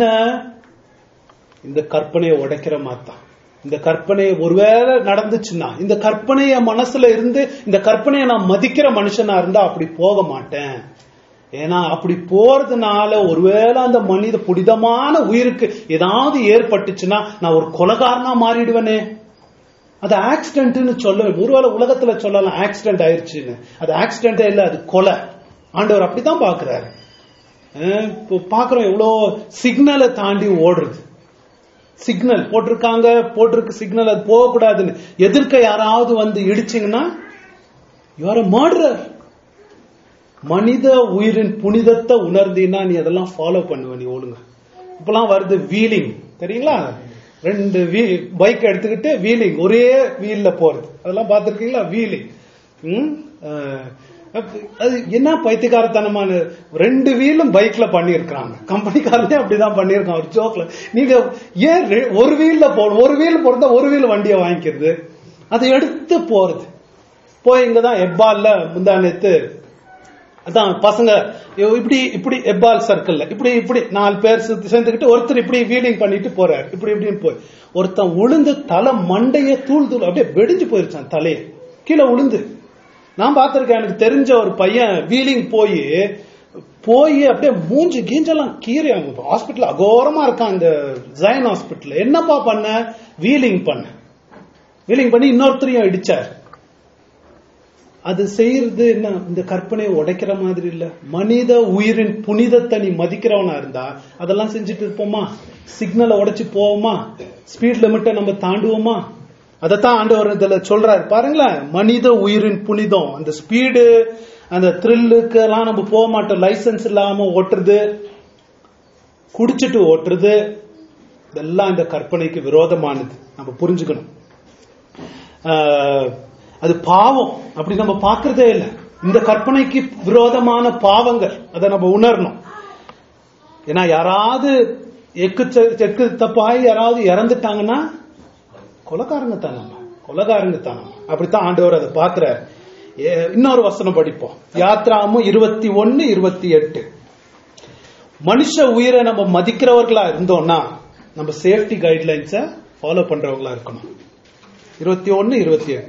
இந்த கற்பனையை உடைக்கிற மாத்தான் இந்த கற்பனை ஒருவேளை நடந்துச்சுன்னா இந்த கற்பனை என் மனசுல இருந்து இந்த கற்பனையை நான் மதிக்கிற மனுஷனா இருந்தா அப்படி போக மாட்டேன் ஏன்னா அப்படி போறதுனால ஒருவேளை அந்த மனித புனிதமான உயிருக்கு ஏதாவது ஏற்பட்டுச்சுன்னா நான் ஒரு கொலகாரனா மாறிடுவேனே அது ஆக்சிடென்ட்னு சொல்ல ஒருவேளை உலகத்துல சொல்லலாம் ஆக்சிடென்ட் ஆயிருச்சுன்னு அது ஆக்சிடென்டே இல்ல அது கொலை ஆண்டவர் அப்படிதான் பாக்குறாரு அஹ் இப்போ பாக்குறோம் எவ்வளோ சிக்னலை தாண்டி ஓடுறது சிக்னல் போட்டிருக்காங்க போட்டிருக்கு சிக்னல் அது போகக்கூடாதுன்னு எதிர்க்க யாராவது வந்து இடிச்சிங்கன்னா யுவர் மர்டரர் மனித உயிரின் புனிதத்தை உணர்ந்தீன்னா நீ அதெல்லாம் ஃபாலோ பண்ணுவ நீ ஒழுங்க இப்பெல்லாம் வருது வீலிங் தெரியுங்களா ரெண்டு வீ பைக் எடுத்துக்கிட்டு வீலிங் ஒரே வீல்ல போறது அதெல்லாம் பார்த்திருக்கீங்களா வீலிங் ம்? அஹ், அது என்ன பைத்தியக்காரத்தனமான ரெண்டு வீலும் பைக்ல பண்ணியிருக்காங்க கம்பெனிக்காரனே அப்படிதான் பண்ணியிருக்கான் ஒரு ஜோக்ல நீங்க ஏன் ரெ- ஒரு வீல்ல போகணும் ஒரு வீல் பொறுத்தா ஒரு வீல் வண்டியை வாங்கிக்கிறது அதை எடுத்து போறது போய் இங்கதான் எப்பால்ல முந்தா நேத்து அதான் பசங்க இவ இப்படி இப்படி எப்பால் சர்க்கிள்ல இப்படி இப்படி நாலு பேர் சுத்தி சேர்ந்துக்கிட்டு ஒருத்தர் இப்படி வீலிங் பண்ணிட்டு போறாரு இப்படி இப்படின்னு போய் ஒருத்தன் உளுந்து தலை மண்டைய தூள் தூள் அப்படியே வெடிஞ்சு போயிருச்சான் தலையை கீழே உளுந்து நான் பார்த்திருக்கேன் எனக்கு தெரிஞ்ச ஒரு பையன் வீலிங் போய் போய் அப்படியே மூஞ்சி கீஞ்செல்லாம் கீறி ஹாஸ்பிட்டல் அகோரமா இருக்கான் இந்த ஜயன் ஹாஸ்பிட்டல் என்னப்பா பண்ண வீலிங் பண்ண வீலிங் பண்ணி இன்னொருத்தரையும் இடிச்சார் அது செய்யறது என்ன இந்த கற்பனையை உடைக்கிற மாதிரி இல்ல மனித உயிரின் புனிதத்தை நீ மதிக்கிறவனா இருந்தா அதெல்லாம் செஞ்சுட்டு இருப்போமா சிக்னலை உடைச்சு போவோமா ஸ்பீட் லிமிட்டை நம்ம தாண்டுவோமா அதைத்தான் ஆண்டவர் இதுல சொல்றாரு பாருங்களேன் மனித உயிரின் புனிதம் அந்த ஸ்பீடு அந்த த்ரில்லுக்கு எல்லாம் நம்ம போக மாட்டோம் லைசன்ஸ் இல்லாம ஓட்டுறது குடிச்சிட்டு ஓட்டுறது இதெல்லாம் இந்த கற்பனைக்கு விரோதமானது நம்ம புரிஞ்சுக்கணும் ஆஹ், அது பாவம் அப்படி நம்ம பார்க்கறதே இல்லை இந்த கற்பனைக்கு விரோதமான பாவங்கள் அதை நம்ம உணரணும் ஏன்னா யாராவது எக்கு செ- செக்கு தப்பாய் யாராவது இறந்துட்டாங்கன்னா கொலகாரங்க தான் நம்ம கொலகாரங்க தான் நம்ம அப்படித்தான் ஆண்டவர் அதை பார்க்கிறார் ஏ- இன்னொரு வசனம் படிப்போம் யாத்ராமும் இருபத்தி ஒன்னு இருபத்தி எட்டு மனுஷ உயிரை நம்ம மதிக்கிறவர்களா இருந்தோம்னா நம்ம சேஃப்டி கைட்லைன்ஸை ஃபாலோ பண்றவங்களா இருக்கணும் இருபத்தி ஒன்னு இருபத்தி எட்டு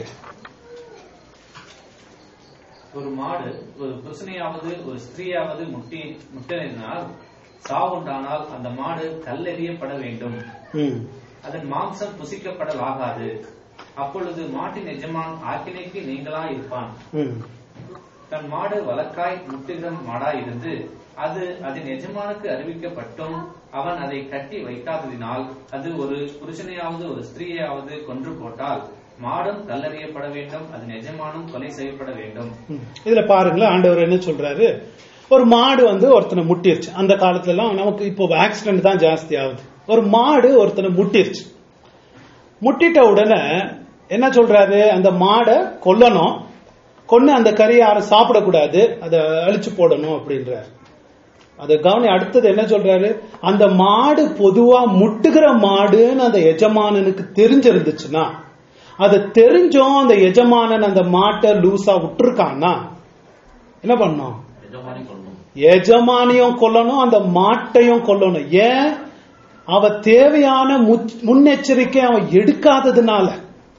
ஒரு மாடு ஒரு புருஷனையாவது ஒரு ஸ்திரீயாவது முட்டி முட்டினால் சாவுண்டானால் அந்த மாடு கல்லெறியப்பட வேண்டும் ம் அதன் மாம்சம் புசிக்கப்படலாகாது அப்பொழுது மாட்டின் எஜமான் ஆக்கினைக்கு நீங்களா இருப்பான் ம் தன் மாடு வழக்காய் முட்டுகிற மாடாய் இருந்து அது அதன் எஜமானுக்கு அறிவிக்கப்பட்டும் அவன் அதை கட்டி வைக்காததினால் அது ஒரு புருஷனையாவது ஒரு ஸ்திரீயாவது கொன்று போட்டால் மாடும் கல்லறியப்பட வேண்டும் அதன் எஜமானும் கொலை செய்யப்பட வேண்டும் ம். இதுல பாருங்களேன் ஆண்டவர் என்ன சொல்றாரு ஒரு மாடு வந்து ஒருத்தனை முட்டிருச்சு அந்த காலத்துல எல்லாம் நமக்கு இப்போ ஆக்சிடென்ட் தான் ஜாஸ்தி ஆகுது ஒரு மாடு ஒருத்தனை முட்டிருச்சு முட்டிட்ட உடனே என்ன சொல்றாரு அந்த மாடை கொல்லணும் கொன்னு அந்த கறியை யாரும் சாப்பிடக்கூடாது அதை அழிச்சு போடணும் அப்படின்றாரு அதை கவனி அடுத்தது என்ன சொல்றாரு அந்த மாடு பொதுவா முட்டுகிற மாடுன்னு அந்த எஜமானனுக்கு தெரிஞ்சிருந்துச்சுன்னா அது தெரிஞ்சும் அந்த எஜமானன் அந்த மாட்டை லூசா விட்டுருக்கான்னா என்ன பண்ணும் எஜமானி கொள்ளணும் எஜமானியும் கொல்லணும் அந்த மாட்டையும் கொல்லணும் ஏன் அவ தேவையான முச்- முன்னெச்சரிக்கை அவன் எடுக்காததுனால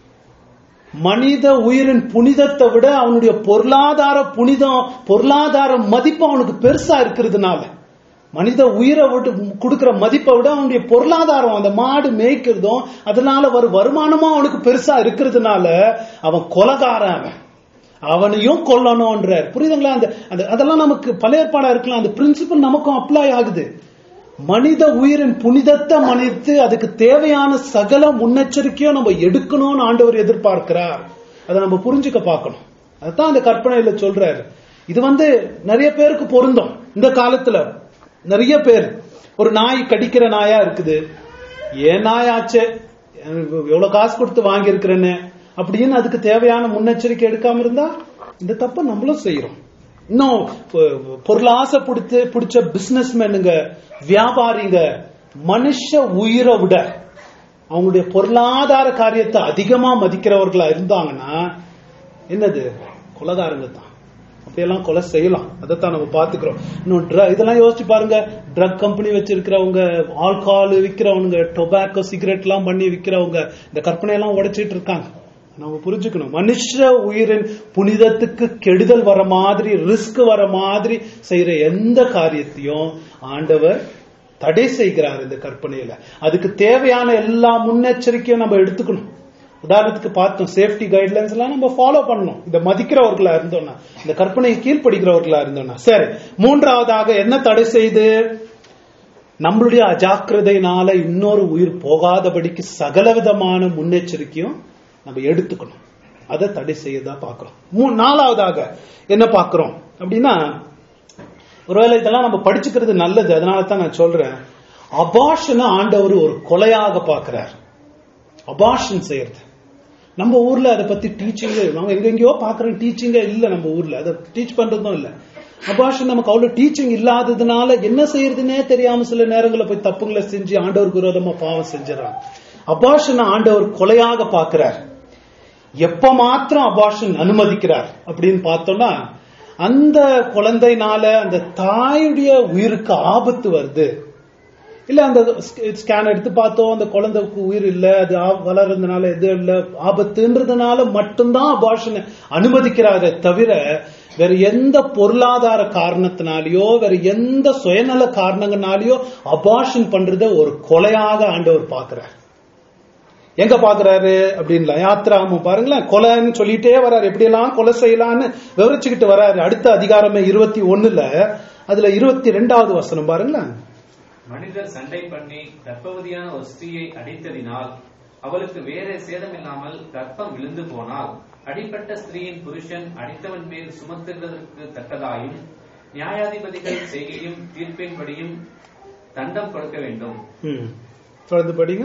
மனித உயிரின் புனிதத்தை விட அவனுடைய பொருளாதார புனிதம் பொருளாதார மதிப்பு அவனுக்கு பெருசா இருக்கிறதுனால மனித உயிரை விட்டு கொடுக்கிற மதிப்பை விட அவனுடைய பொருளாதாரம் அந்த மாடு மேய்க்கிறதும் அதனால வரும் வருமானமும் அவனுக்கு பெருசா இருக்கிறதுனால அவன் கொலகாரன் அவன் அவனையும் கொல்லணும்ன்றார் புரியுதுங்களா அந்த அந்த- அதெல்லாம் நமக்கு பழைய ஏற்பாடா இருக்கலாம் அந்த பிரின்சிபல் நமக்கும் அப்ளை ஆகுது மனித உயிரின் புனிதத்தை மன்னித்து அதுக்கு தேவையான சகல முன்னெச்சரிக்கையும் நம்ம எடுக்கணும்னு ஆண்டவர் எதிர்பார்க்கிறார் அதை நம்ம புரிஞ்சுக்க பார்க்கணும் அதுதான் அந்த கற்பனையில சொல்றாரு இது வந்து நிறைய பேருக்கு பொருந்தும் இந்த காலத்துல நிறைய பேர் ஒரு நாய் கடிக்கிற நாயா இருக்குது ஏன் நாயாச்சே எவ்வளவு காசு கொடுத்து வாங்கி இருக்கிறேன்னு அப்படின்னு அதுக்கு தேவையான முன்னெச்சரிக்கை எடுக்காம இருந்தா இந்த தப்ப நம்மளும் செய்யறோம் இன்னும் பொ- பொருளாசை பிடித்து பிடிச்ச பிசினஸ் மேனுங்க வியாபாரிங்க மனுஷ உயிரை விட அவங்களுடைய பொருளாதார காரியத்தை அதிகமா மதிக்கிறவர்களா இருந்தாங்கன்னா என்னது கொலகாரங்க தான் அப்படியெல்லாம் கொலை செய்யலாம் அதைத்தான் நம்ம பாத்துக்கிறோம் இன்னும் dr- இதெல்லாம் யோசிச்சு பாருங்க ட்ரக் கம்பெனி வச்சிருக்கிறவங்க ஆல்கஹால் விக்கிறவங்க டொபாக்கோ சிகரெட் எல்லாம் பண்ணி விக்கிறவங்க இந்த கற்பனையெல்லாம் உடைச்சிட்டு இருக்காங்க நம்ம புரிஞ்சுக்கணும் மனுஷ உயிரின் புனிதத்துக்கு கெடுதல் வர மாதிரி ரிஸ்க் வர மாதிரி செய்யற எந்த காரியத்தையும் ஆண்டவர் தடை செய்கிறார் இந்த கற்பனையில அதுக்கு தேவையான எல்லா முன்னெச்சரிக்கையும் நம்ம எடுத்துக்கணும் உதாரணத்துக்கு பார்த்தோம் சேஃப்டி கைட்லைன்ஸ் எல்லாம் நம்ம ஃபாலோ பண்ணணும் இதை மதிக்கிறவர்களா இருந்தோம்னா இந்த கற்பனையை கீழ்ப்படுகிறவர்களா இருந்தோம்னா சரி மூன்றாவதாக என்ன தடை செய்து நம்மளுடைய அஜாக்கிரதையினால இன்னொரு உயிர் போகாதபடிக்கு சகலவிதமான முன்னெச்சரிக்கையும் நம்ம எடுத்துக்கணும் அதை தடை செய்யதா பார்க்கிறோம் மூ- நாலாவதாக என்ன பார்க்கிறோம் அப்படின்னா ஒருவேளை இதெல்லாம் நம்ம படிச்சுக்கிறது நல்லது அதனால தான் நான் சொல்றேன் அபாஷனை ஆண்டவர் ஒரு கொலையாக பார்க்கிறார் அபாஷன் செய்யறது நம்ம ஊர்ல அதை பத்தி டீச்சிங் நம்ம எங்கெங்கயோ பாக்குறோம் டீச்சிங்கே இல்ல நம்ம ஊர்ல அதை டீச் பண்றதும் இல்ல அபாஷன் நமக்கு அவ்வளவு டீச்சிங் இல்லாததுனால என்ன செய்யறதுன்னே தெரியாம சில நேரங்களில் போய் தப்புங்களை செஞ்சு ஆண்டவருக்கு விரோதமா பாவம் செஞ்சிடறாங்க அபாஷனை ஆண்டவர் கொலையாக பார்க்கிறார் எப்ப மாத்திரம் அபாஷன் அனுமதிக்கிறார் அப்படின்னு பார்த்தோம்னா அந்த குழந்தைனால அந்த தாயுடைய உயிருக்கு ஆபத்து வருது இல்ல அந்த ஸ்கேன் எடுத்து பார்த்தோம் அந்த குழந்தைக்கு உயிர் இல்ல அது ஆ- வளர்றதுனால எது இல்ல ஆபத்துன்றதுனால மட்டும்தான் அபார்ஷனை அனுமதிக்கிறாரே தவிர வேற எந்த பொருளாதார காரணத்தினாலயோ வேற எந்த சுயநல காரணங்களாலயோ அபார்ஷன் பண்றத ஒரு கொலையாக ஆண்டவர் பார்க்கிறார் எங்க பாக்குறாரு அப்படின்ல யாத்ராம பாருங்களேன் கொலைன்னு சொல்லிட்டே வர்றாரு எப்படியெல்லாம் கொலை செய்யலாம்னு விவரிச்சுக்கிட்டு வர்றாரு அடுத்த அதிகாரமே இருபத்தி ஒண்ணுல அதுல இருபத்தி ரெண்டாவது வசனம் பாருங்களேன் மனிதர் சண்டை பண்ணி கர்ப்பவதியான ஒரு ஸ்திரீயை அடித்ததினால் அவளுக்கு வேற சேதமில்லாமல் கர்ப்பம் விழுந்து போனால் அடிப்பட்ட ஸ்திரீயின் புருஷன் அடித்தவன் மேல் சுமத்துகிறதற்கு தக்கதாயும் நியாயாதிபதிகள் செய்கையும் தீர்ப்பின்படியும் தண்டம் கொடுக்க வேண்டும் ம். தொடர்ந்து படிங்க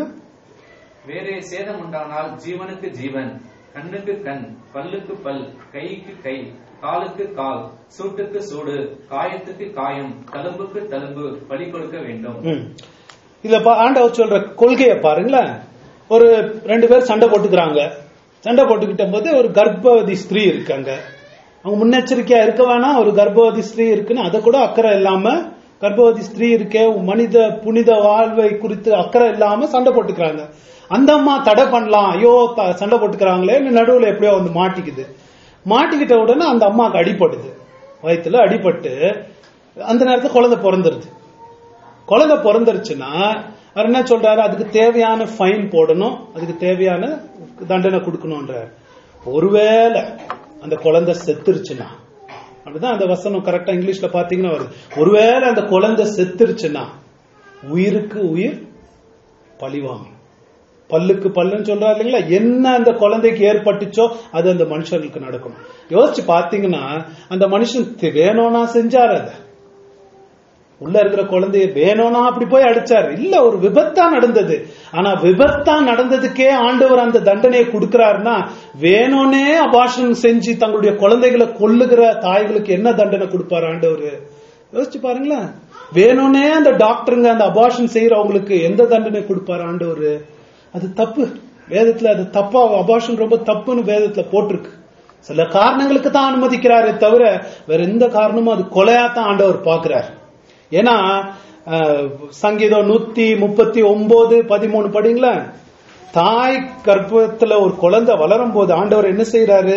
வேறே சேதம் உண்டானால் ஜீவனுக்கு ஜீவன் கண்ணுக்கு கண் பல்லுக்கு பல் கைக்கு கை காலுக்கு கால் சூட்டுக்கு சூடு காயத்துக்கு காயம் தழும்புக்கு தழும்பு பலி கொடுக்க வேண்டும் ம். இதுல பா- ஆண்டவர் சொல்ற கொள்கையை பாருங்களேன் ஒரு ரெண்டு பேர் சண்டை போட்டுக்கிறாங்க சண்டை போட்டுக்கிட்ட போது ஒரு கர்ப்பவதி ஸ்திரீ இருக்காங்க அவங்க முன்னெச்சரிக்கையா இருக்க வேணாம் ஒரு கர்ப்பவதி ஸ்திரீ இருக்குன்னு அதை கூட அக்கறை இல்லாம கர்ப்பவதி ஸ்திரீ இருக்கே மனித புனித வாழ்வை குறித்து அக்கறை இல்லாம சண்டை போட்டுக்கிறாங்க அந்த அம்மா தடை பண்ணலாம் ஐயோ த- சண்டை போட்டுக்கிறாங்களே நடுவுல எப்படியோ வந்து மாட்டிக்குது மாட்டிக்கிட்ட உடனே அந்த அம்மாவுக்கு அடிபடுது வயித்துல அடிபட்டு அந்த நேரத்துல குழந்தை பிறந்துருது குழந்தை பிறந்துருச்சுன்னா அவர் என்ன சொல்றாரு அதுக்கு தேவையான ஃபைன் போடணும் அதுக்கு தேவையான தண்டனை கொடுக்கணும்ன்றார் ஒருவேளை அந்த குழந்தை செத்துருச்சுன்னா அப்படிதான் அந்த வசனம் கரெக்டா இங்கிலீஷ்ல பாத்தீங்கன்னா வருது ஒருவேளை அந்த குழந்தை செத்துருச்சுன்னா உயிருக்கு உயிர் பழிவாங்க பல்லுக்கு பல்லுன்னு சொல்றாரு இல்லைங்களா என்ன அந்த குழந்தைக்கு ஏற்பட்டுச்சோ அது அந்த மனுஷனுக்கு நடக்கணும் யோசிச்சு பாத்தீங்கன்னா அந்த மனுஷன் தி- வேணும்னா செஞ்சாரு அதை உள்ள இருக்கிற குழந்தைய வேணும்னா அப்படி போய் அடிச்சாரு இல்ல ஒரு விபத்தா நடந்தது ஆனா விபத்தா நடந்ததுக்கே ஆண்டவர் அந்த தண்டனையை கொடுக்கிறாருன்னா வேணும்னே அபாஷன் செஞ்சு தங்களுடைய குழந்தைகளை கொல்லுகிற தாய்களுக்கு என்ன தண்டனை கொடுப்பாரு ஆண்டவர் யோசிச்சு பாருங்களேன் வேணும்னே அந்த டாக்டருங்க அந்த அபாஷன் செய்யறவங்களுக்கு எந்த தண்டனை கொடுப்பாரு ஆண்டவர் அது தப்பு வேதத்துல அது தப்பா அபாஷன் ரொம்ப தப்புன்னு வேதத்துல போட்டிருக்கு சில காரணங்களுக்கு தான் அனுமதிக்கிறாரே தவிர வேற எந்த காரணமும் அது கொலையா தான் ஆண்டவர் பாக்குறாரு ஏன்னா அஹ், சங்கீதம் நூத்தி முப்பத்தி ஒன்பது பதிமூணு படிங்களா தாய் கர்ப்பத்துல ஒரு குழந்தை வளரும் போது ஆண்டவர் என்ன செய்யறாரு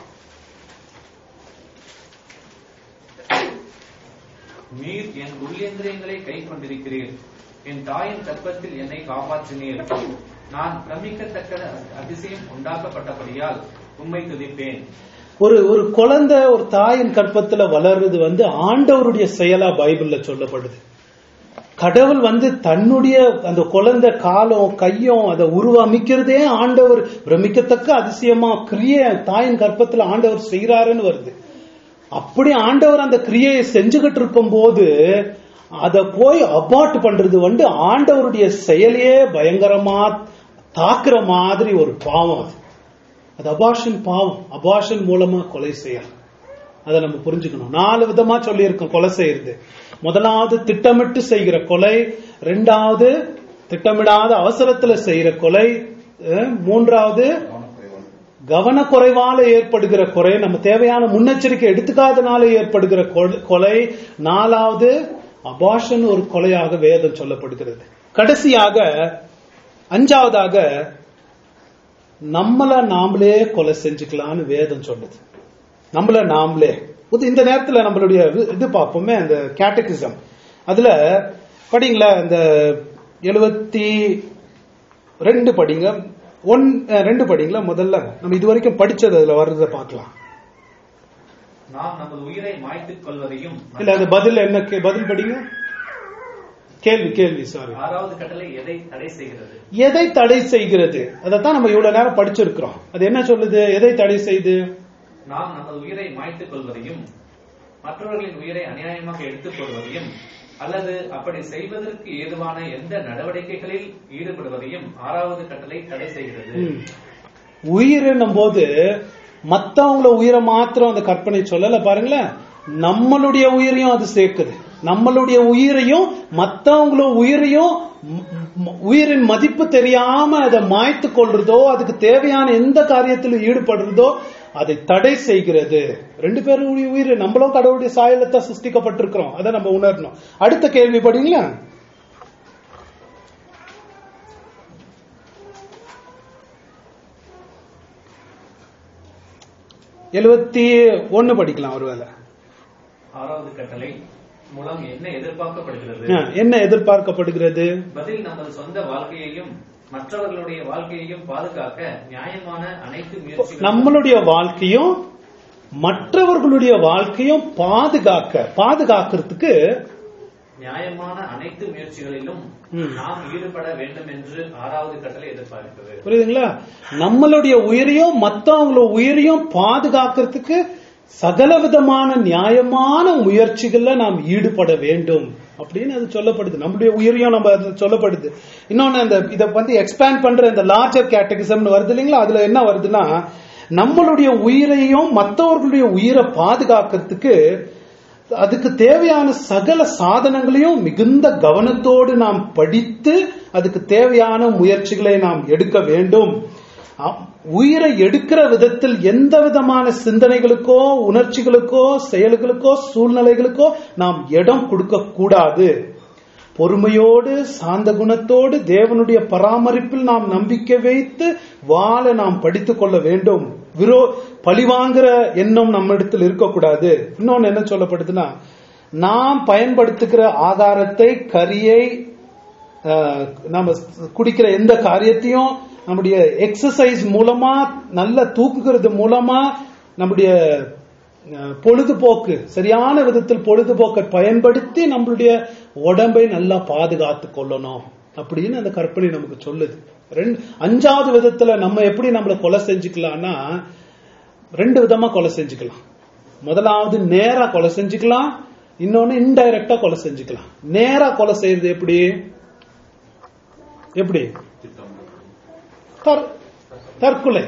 நீர் என் உள்ளேந்திரியங்களை கை கொண்டிருக்கிறீர் என் தாயின் கர்ப்பத்தில் என்னை காப்பாற்றினீர் நான் பிரமிக்கத்தக்க அதிசயம் உண்டாக்கப்பட்டபடியால் உம்மை துதிப்பேன் ஒரு ஒரு குழந்தை ஒரு தாயின் கற்பத்துல வளர்றது வந்து ஆண்டவருடைய செயலா பைபிள்ல சொல்லப்படுது கடவுள் வந்து தன்னுடைய அந்த குழந்தை காலம் கையும் அதை உருவமைக்கிறதே ஆண்டவர் பிரமிக்கத்தக்க அதிசயமா கிரிய தாயின் கற்பத்துல ஆண்டவர் செய்யறாருன்னு வருது அப்படி ஆண்டவர் அந்த கிரியையை செஞ்சுகிட்டு இருக்கும் போது அதை போய் அபார்ட் பண்றது வந்து ஆண்டவருடைய செயலையே பயங்கரமா தாக்குற மாதிரி ஒரு பாவம் அது அது அபாஷன் பாவம் அபாஷன் மூலமா கொலை செய்யலாம் அதை நம்ம புரிஞ்சுக்கணும் நாலு விதமா சொல்லியிருக்கோம் கொலை செய்யறது முதலாவது திட்டமிட்டு செய்கிற கொலை ரெண்டாவது திட்டமிடாத அவசரத்துல செய்யற கொலை அஹ், மூன்றாவது கவனக்குறைவான கவனக்குறைவால ஏற்படுகிற கொலை நம்ம தேவையான முன்னெச்சரிக்கை எடுத்துக்காதனால ஏற்படுகிற கொ- கொலை நாலாவது அபாஷன் ஒரு கொலையாக வேதம் சொல்லப்படுகிறது கடைசியாக அஞ்சாவதாக நம்மள நாமளே கொலை செஞ்சுக்கலாம்னு வேதம் சொல்லுது நம்மள நாமளே இது இந்த நேரத்துல நம்மளுடைய இது- இது பார்ப்போமே அந்த கேட்டகிசம் அதுல படிங்களா இந்த எழுபத்தி ரெண்டு படிங்க ஒன் அஹ், ரெண்டு படிங்களா முதல்ல நம்ம இது வரைக்கும் படிச்சது அதுல வர்றதை பார்க்கலாம் நாம் நமது உயிரை மாய்த்துக் கொள்வதையும் இல்ல அது பதில் என்ன கே- பதில் படிங்க கேள்வி கேள்வி சாரி ஆறாவது கட்டளை எதை தடை செய்கிறது எதை தடை செய்கிறது அதைத்தான் நம்ம இவ்வளவு நேரம் படிச்சிருக்கிறோம் அது என்ன சொல்லுது எதை தடை செய்து நாம் நமது உயிரை மாய்த்துக் கொள்வதையும் மற்றவர்களின் உயிரை அநியாயமாக எடுத்துக் கொள்வதையும் அல்லது அப்படி செய்வதற்கு ஏதுவான எந்த நடவடிக்கைகளில் ஈடுபடுவதையும் ஆறாவது கட்டளை தடை செய்கிறது ம். உயிரினும் போது மத்தவங்கள உயிரை மாத்திரம் அந்த கற்பனை சொல்லல பாருங்களேன் நம்மளுடைய உயிரையும் அது சேர்க்குது நம்மளுடைய உயிரையும் மத்தவங்கள உயிரையும் ம், ம், உயிரின் மதிப்பு தெரியாம அதை மாய்த்து கொள்றதோ அதுக்கு தேவையான எந்த காரியத்திலும் ஈடுபடுறதோ அதை தடை செய்கிறது ரெண்டு பேரும் உயிர் உயிர் நம்மளும் கடவுளுடைய சாயலத்தான் சிருஷ்டிக்கப்பட்டிருக்கிறோம் அதை நம்ம உணரணும் அடுத்த கேள்வி படிங்களா எழுபத்தி ஒன்னு படிக்கலாம் ஒருவேளை ஆறாவது கட்டளை மூலம் என்ன எதிர்பார்க்கப்படுகிறது ஆ, என்ன எதிர்பார்க்கப்படுகிறது பதில் நமது சொந்த வாழ்க்கையையும் மற்றவர்களுடைய வாழ்க்கையையும் பாதுகாக்க நியாயமான அனைத்து முயற்சிகளும் நம்மளுடைய வாழ்க்கையும் மற்றவர்களுடைய வாழ்க்கையும் பாதுகாக்க பாதுகாக்கிறதுக்கு நியாயமான அனைத்து முயற்சிகளிலும் ம். நாம் ஈடுபட வேண்டும் என்று ஆறாவது கட்டளை எதிர்பார்க்கிறது புரியுதுங்களா நம்மளுடைய உயிரையும் மத்தவங்கள உயிரையும் பாதுகாக்கிறதுக்கு சகல விதமான நியாயமான முயற்சிகள்ல நாம் ஈடுபட வேண்டும் அப்படின்னு அது சொல்லப்படுது நம்மளுடைய உயிரையும் நம்ம அது சொல்லப்படுது இன்னொன்னு இந்த இதை வந்து எக்ஸ்பேண்ட் பண்ற இந்த லார்ஜர் கேட்டகிசம்னு வருது இல்லைங்களா அதுல என்ன வருதுன்னா நம்மளுடைய உயிரையும் மற்றவர்களுடைய உயிரை பாதுகாக்கிறதுக்கு அதுக்கு தேவையான சகல சாதனங்களையும் மிகுந்த கவனத்தோடு நாம் படித்து அதுக்கு தேவையான முயற்சிகளை நாம் எடுக்க வேண்டும் ஆம், உயிரை எடுக்கிற விதத்தில் எந்த விதமான சிந்தனைகளுக்கோ உணர்ச்சிகளுக்கோ செயல்களுக்கோ சூழ்நிலைகளுக்கோ நாம் இடம் கொடுக்க கூடாது பொறுமையோடு சாந்த குணத்தோடு தேவனுடைய பராமரிப்பில் நாம் நம்பிக்கை வைத்து வாழ நாம் படித்துக் கொள்ள வேண்டும் விரோ பழிவாங்குற எண்ணம் நம்மிடத்தில் இருக்கக்கூடாது இன்னொன்னு என்ன சொல்லப்படுதுன்னா நாம் பயன்படுத்துகிற ஆகாரத்தை கரியை அஹ், நம்ம குடிக்கிற எந்த காரியத்தையும் நம்முடைய எக்ஸசைஸ் மூலமா நல்ல தூக்குகிறது மூலமா நம்முடைய அஹ், பொழுதுபோக்கு சரியான விதத்தில் பொழுதுபோக்கை பயன்படுத்தி நம்மளுடைய உடம்பை நல்லா பாதுகாத்து கொள்ளணும் அப்படின்னு அந்த கற்பனை நமக்கு சொல்லுது ரெண்டு அஞ்சாவது விதத்துல நம்ம எப்படி நம்மளை கொலை செஞ்சுக்கலாம்னா ரெண்டு விதமா கொலை செஞ்சுக்கலாம் முதலாவது நேரா கொலை செஞ்சுக்கலாம் இன்னொன்னு இன்டைரக்டா கொலை செஞ்சுக்கலாம் நேரா கொலை செய்யறது எப்படி எப்படி தற்- தற்கொலை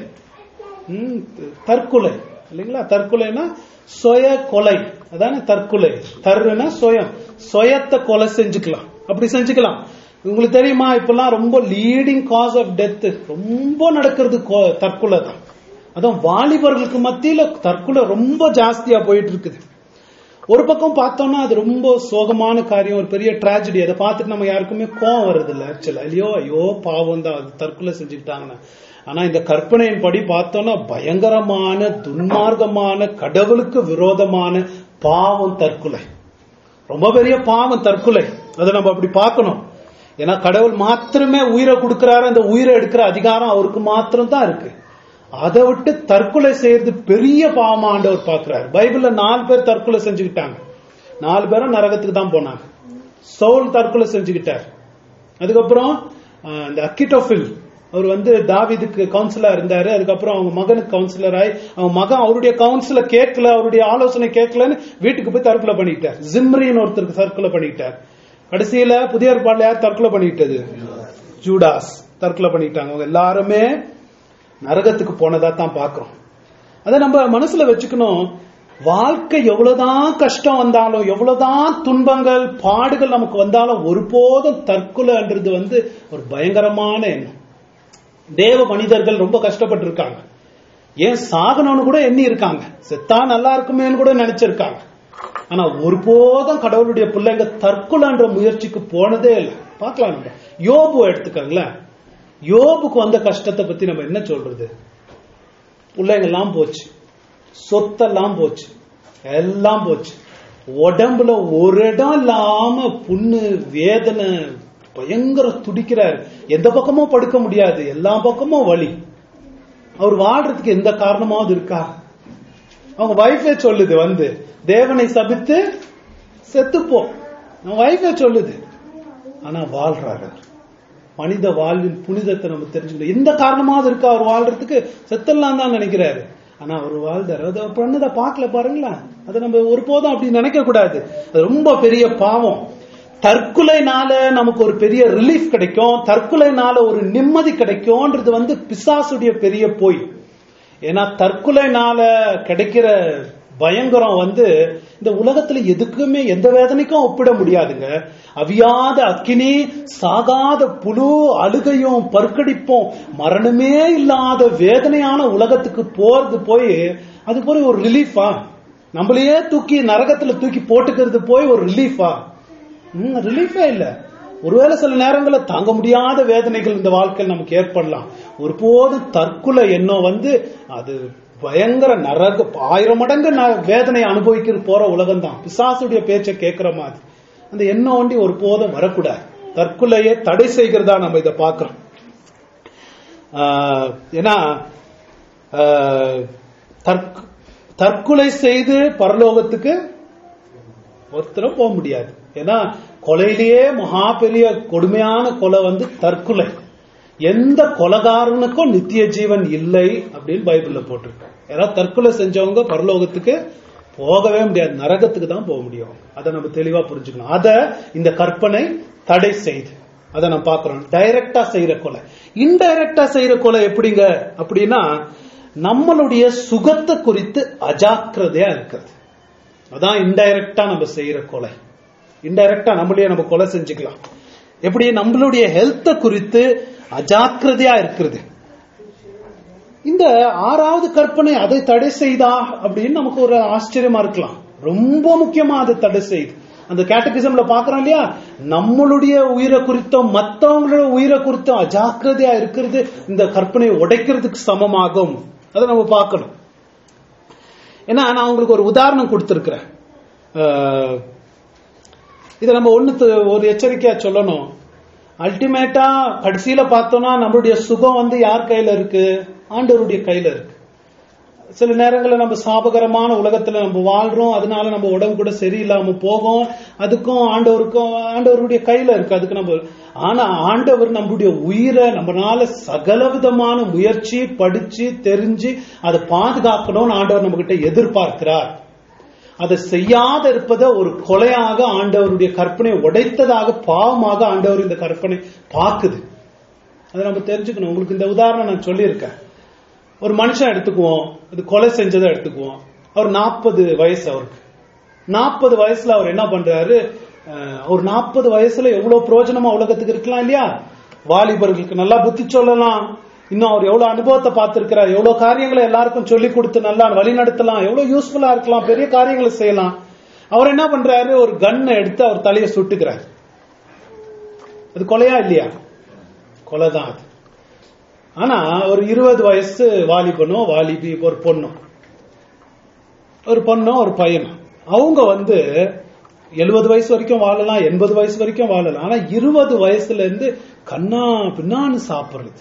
ம், தற்கொலை இல்லைங்களா தற்கொலைனா சுய கொலை அதானே தற்கொலை தருன்னா சுயம் சுயத்தை கொலை செஞ்சுக்கலாம் அப்படி செஞ்சுக்கலாம் உங்களுக்கு தெரியுமா இப்பெல்லாம் ரொம்ப லீடிங் காஸ் ஆஃப் டெத் ரொம்ப நடக்கிறது கொ- தற்கொலை தான் அதுவும் வாலிபர்களுக்கு மத்தியில தற்கொலை ரொம்ப ஜாஸ்தியா போயிட்டு இருக்குது ஒரு பக்கம் பார்த்தோம்னா அது ரொம்ப சோகமான காரியம் ஒரு பெரிய டிராஜடி அதை பார்த்துட்டு நம்ம யாருக்குமே கோவம் வருது இல்ல ஆக்சுவலா ஐயோ ஐயோ பாவம் தான் அது தற்கொலை செஞ்சுக்கிட்டாங்கன்னா ஆனா இந்த கற்பனையின் படி பார்த்தோம்னா பயங்கரமான துன்மார்க்கமான கடவுளுக்கு விரோதமான பாவம் தற்கொலை ரொம்ப பெரிய பாவம் தற்கொலை அதை நம்ம அப்படி பார்க்கணும் ஏன்னா கடவுள் மாத்திரமே உயிரை கொடுக்கிறாரு அந்த உயிரை எடுக்கிற அதிகாரம் அவருக்கு மாத்திரம் தான் இருக்கு அதை விட்டு தற்கொலை செய்யறது பெரிய பாவமா ஆண்டவர் பார்க்கிறார் பைபிள்ல நாலு பேர் தற்கொலை செஞ்சுக்கிட்டாங்க நாலு பேரும் நரகத்துக்கு தான் போனாங்க சவுல் தற்கொலை செஞ்சுக்கிட்டார் அதுக்கப்புறம் ஆஹ், இந்த அக்கிட்டோஃபில் அவர் வந்து தாவீதுக்கு கவுன்சிலா இருந்தாரு அதுக்கப்புறம் அவங்க மகனுக்கு கவுன்சிலர் ஆகி அவங்க மகன் அவருடைய கவுன்சில கேட்கல அவருடைய ஆலோசனை கேட்கலன்னு வீட்டுக்கு போய் தற்கொலை பண்ணிக்கிட்டார் ஜிம்ரின்னு ஒருத்தருக்கு தற்கொலை பண்ணிக்கிட்டார் கடைசியில புதிய ஏற்பாடுல யார் தற்கொலை பண்ணிக்கிட்டது ஜூடாஸ் தற்கொலை பண்ணிக்கிட்டாங்க அவங்க எல்லாருமே நரகத்துக்கு போனதா தான் பாக்குறோம் அதை நம்ம மனசுல வச்சுக்கணும் வாழ்க்கை எவ்வளவுதான் கஷ்டம் வந்தாலும் எவ்வளவுதான் துன்பங்கள் பாடுகள் நமக்கு வந்தாலும் ஒருபோதும் தற்கொலைன்றது வந்து ஒரு பயங்கரமான எண்ணம் தேவ மனிதர்கள் ரொம்ப கஷ்டப்பட்டு இருக்காங்க ஏன் சாகணும்னு கூட எண்ணி இருக்காங்க செத்தா நல்லா இருக்குமேன்னு கூட நினைச்சிருக்காங்க ஆனா ஒருபோதும் கடவுளுடைய பிள்ளைங்க தற்கொலைன்ற முயற்சிக்கு போனதே இல்லை பார்க்கலாம் நம்ம யோபு எடுத்துக்கங்களேன் யோபுக்கு வந்த கஷ்டத்தை பத்தி நம்ம என்ன சொல்றது பிள்ளைங்க எல்லாம் போச்சு சொத்தெல்லாம் போச்சு எல்லாம் போச்சு உடம்புல ஒரு இடம் இல்லாம புண்ணு வேதனை பயங்கர துடிக்கிறார் எந்த பக்கமும் படுக்க முடியாது எல்லா பக்கமும் வலி அவர் வாழ்றதுக்கு எந்த காரணமாவது இருக்கா அவங்க வைஃபே சொல்லுது வந்து தேவனை சபித்து செத்துப்போ வைஃபே சொல்லுது ஆனா வாழ்றாரு அவர். மனித வாழ்வின் புனிதத்தை நம்ம தெரிஞ்சுக்கணும் எந்த காரணமாவது இருக்கா அவர் வாழ்றதுக்கு செத்தெல்லாம் தான் நினைக்கிறாரு ஆனா அவர் வாழ்ந்தார் அதை பண்ணதை பார்க்கல பாருங்களேன் அதை நம்ம ஒருபோதும் அப்படி நினைக்க கூடாது அது ரொம்ப பெரிய பாவம் தற்கொலைனால நமக்கு ஒரு பெரிய ரிலீஃப் கிடைக்கும் தற்கொலைனால ஒரு நிம்மதி கிடைக்கும்ன்றது வந்து பிசாசுடைய பெரிய போய் ஏன்னா தற்கொலைனால கிடைக்கிற பயங்கரம் வந்து இந்த உலகத்துல எதுக்குமே எந்த வேதனைக்கும் ஒப்பிட முடியாதுங்க அவியாத அக்கினி சாகாத புழு அழுகையும் பற்கடிப்பும் மரணமே இல்லாத வேதனையான உலகத்துக்கு போறது போய் அது போய் ஒரு ரிலீஃபா நம்மளையே தூக்கி நரகத்துல தூக்கி போட்டுக்கிறது போய் ஒரு ரிலீஃபா ரிலீஃபே இல்ல ஒருவேளை சில நேரங்களில் தாங்க முடியாத வேதனைகள் இந்த வாழ்க்கையில் நமக்கு ஏற்படலாம் ஒருபோதும் தற்கொலை எண்ணம் வந்து அது பயங்கர நரக ஆயிரம் மடங்கு ந- வேதனை அனுபவிக்கிற போற உலகம் தான் பிசாசுடைய பேச்சை கேட்கிற மாதிரி அந்த எண்ணம் ஒண்டி ஒரு போதும் வரக்கூடாது தற்கொலையை தடை செய்கிறதா நம்ம இதை பார்க்கிறோம் ஆஹ், ஏன்னா ஆஹ், தற்க- தற்கொலை செய்து பரலோகத்துக்கு ஒருத்தரும் போக முடியாது ஏன்னா கொலையிலேயே மகா பெரிய கொடுமையான கொலை வந்து தற்கொலை எந்த கொலகாரனுக்கும் நித்திய ஜீவன் இல்லை அப்படின்னு பைபிள்ல போட்டிருக்கு யாராவது தற்கொலை செஞ்சவங்க பரலோகத்துக்கு போகவே முடியாது நரகத்துக்கு தான் போக முடியும் அதை நம்ம தெளிவா புரிஞ்சுக்கணும் அத இந்த கற்பனை தடை செய்து அதை நம்ம பார்க்கிறோம் டைரக்டா செய்யற கொலை இன்டைரக்டா செய்யற கொலை எப்படிங்க அப்படின்னா நம்மளுடைய சுகத்தை குறித்து அஜாக்கிரதையா இருக்கிறது அதான் இன்டைரக்டா நம்ம செய்யற கொலை இன்டைரக்டா நம்மளே நம்ம கொலை செஞ்சுக்கலாம் எப்படி நம்மளுடைய ஹெல்த்த குறித்து அஜாக்கிரதையா இருக்கிறது இந்த ஆறாவது கற்பனை அதை தடை செய்தா அப்படின்னு நமக்கு ஒரு ஆச்சரியமா இருக்கலாம் ரொம்ப முக்கியமா அதை தடை செய்து அந்த கேட்டகிசம்ல பாக்குறோம் இல்லையா நம்மளுடைய உயிரை குறித்தும் மத்தவங்களோட உயிரை குறித்தும் அஜாக்கிரதையா இருக்கிறது இந்த கற்பனையை உடைக்கிறதுக்கு சமமாகும் அதை நம்ம பார்க்கணும் ஏன்னா நான் உங்களுக்கு ஒரு உதாரணம் கொடுத்திருக்கிறேன் அஹ், இதை நம்ம ஒண்ணு து- ஒரு எச்சரிக்கையா சொல்லணும் அல்டிமேட்டா கடைசியில பார்த்தோம்னா நம்மளுடைய சுகம் வந்து யார் கையில இருக்கு ஆண்டவருடைய கையில இருக்கு சில நேரங்களில் நம்ம சாபகரமான உலகத்துல நம்ம வாழ்றோம் அதனால நம்ம உடம்பு கூட சரியில்லாம போகும் அதுக்கும் ஆண்டவருக்கும் ஆண்டவருடைய கையில இருக்கு அதுக்கு நம்ம ஆனா ஆண்டவர் நம்மளுடைய உயிரை நம்மளால சகல விதமான முயற்சி படிச்சு தெரிஞ்சு அதை பாதுகாக்கணும்னு ஆண்டவர் நம்ம கிட்ட எதிர்பார்க்கிறார் அதை செய்யாத இருப்பதை ஒரு கொலையாக ஆண்டவருடைய கற்பனை உடைத்ததாக பாவமாக ஆண்டவர் இந்த கற்பனை பார்க்குது அதை நம்ம தெரிஞ்சுக்கணும் உங்களுக்கு இந்த உதாரணம் நான் சொல்லியிருக்கேன் ஒரு மனுஷன் எடுத்துக்குவோம் இது கொலை செஞ்சதை எடுத்துக்குவோம் அவர் நாற்பது வயசு அவருக்கு நாற்பது வயசுல அவர் என்ன பண்றாரு அஹ், ஒரு நாற்பது வயசுல எவ்வளவு பிரயோஜனமா உலகத்துக்கு இருக்கலாம் இல்லையா வாலிபர்களுக்கு நல்லா புத்தி சொல்லலாம் இன்னும் அவர் எவ்வளவு அனுபவத்தை பார்த்திருக்கிறார் எவ்வளவு காரியங்களை எல்லாருக்கும் சொல்லி கொடுத்து நல்லா வழி நடத்தலாம் எவ்வளவு யூஸ்ஃபுல்லா இருக்கலாம் பெரிய காரியங்களை செய்யலாம் அவர் என்ன பண்றாரு ஒரு கன்னை எடுத்து அவர் தலையை சுட்டுக்கிறார் அது கொலையா இல்லையா கொலைதான் அது ஆனா ஒரு இருபது வயசு வாலிபனோ வாலிபி ஒரு பொண்ணும் ஒரு பொண்ணோ ஒரு பையனும் அவங்க வந்து எழுபது வயசு வரைக்கும் வாழலாம் எண்பது வயசு வரைக்கும் வாழலாம் ஆனா இருபது வயசுல இருந்து கண்ணா பின்னான்னு சாப்பிடுறது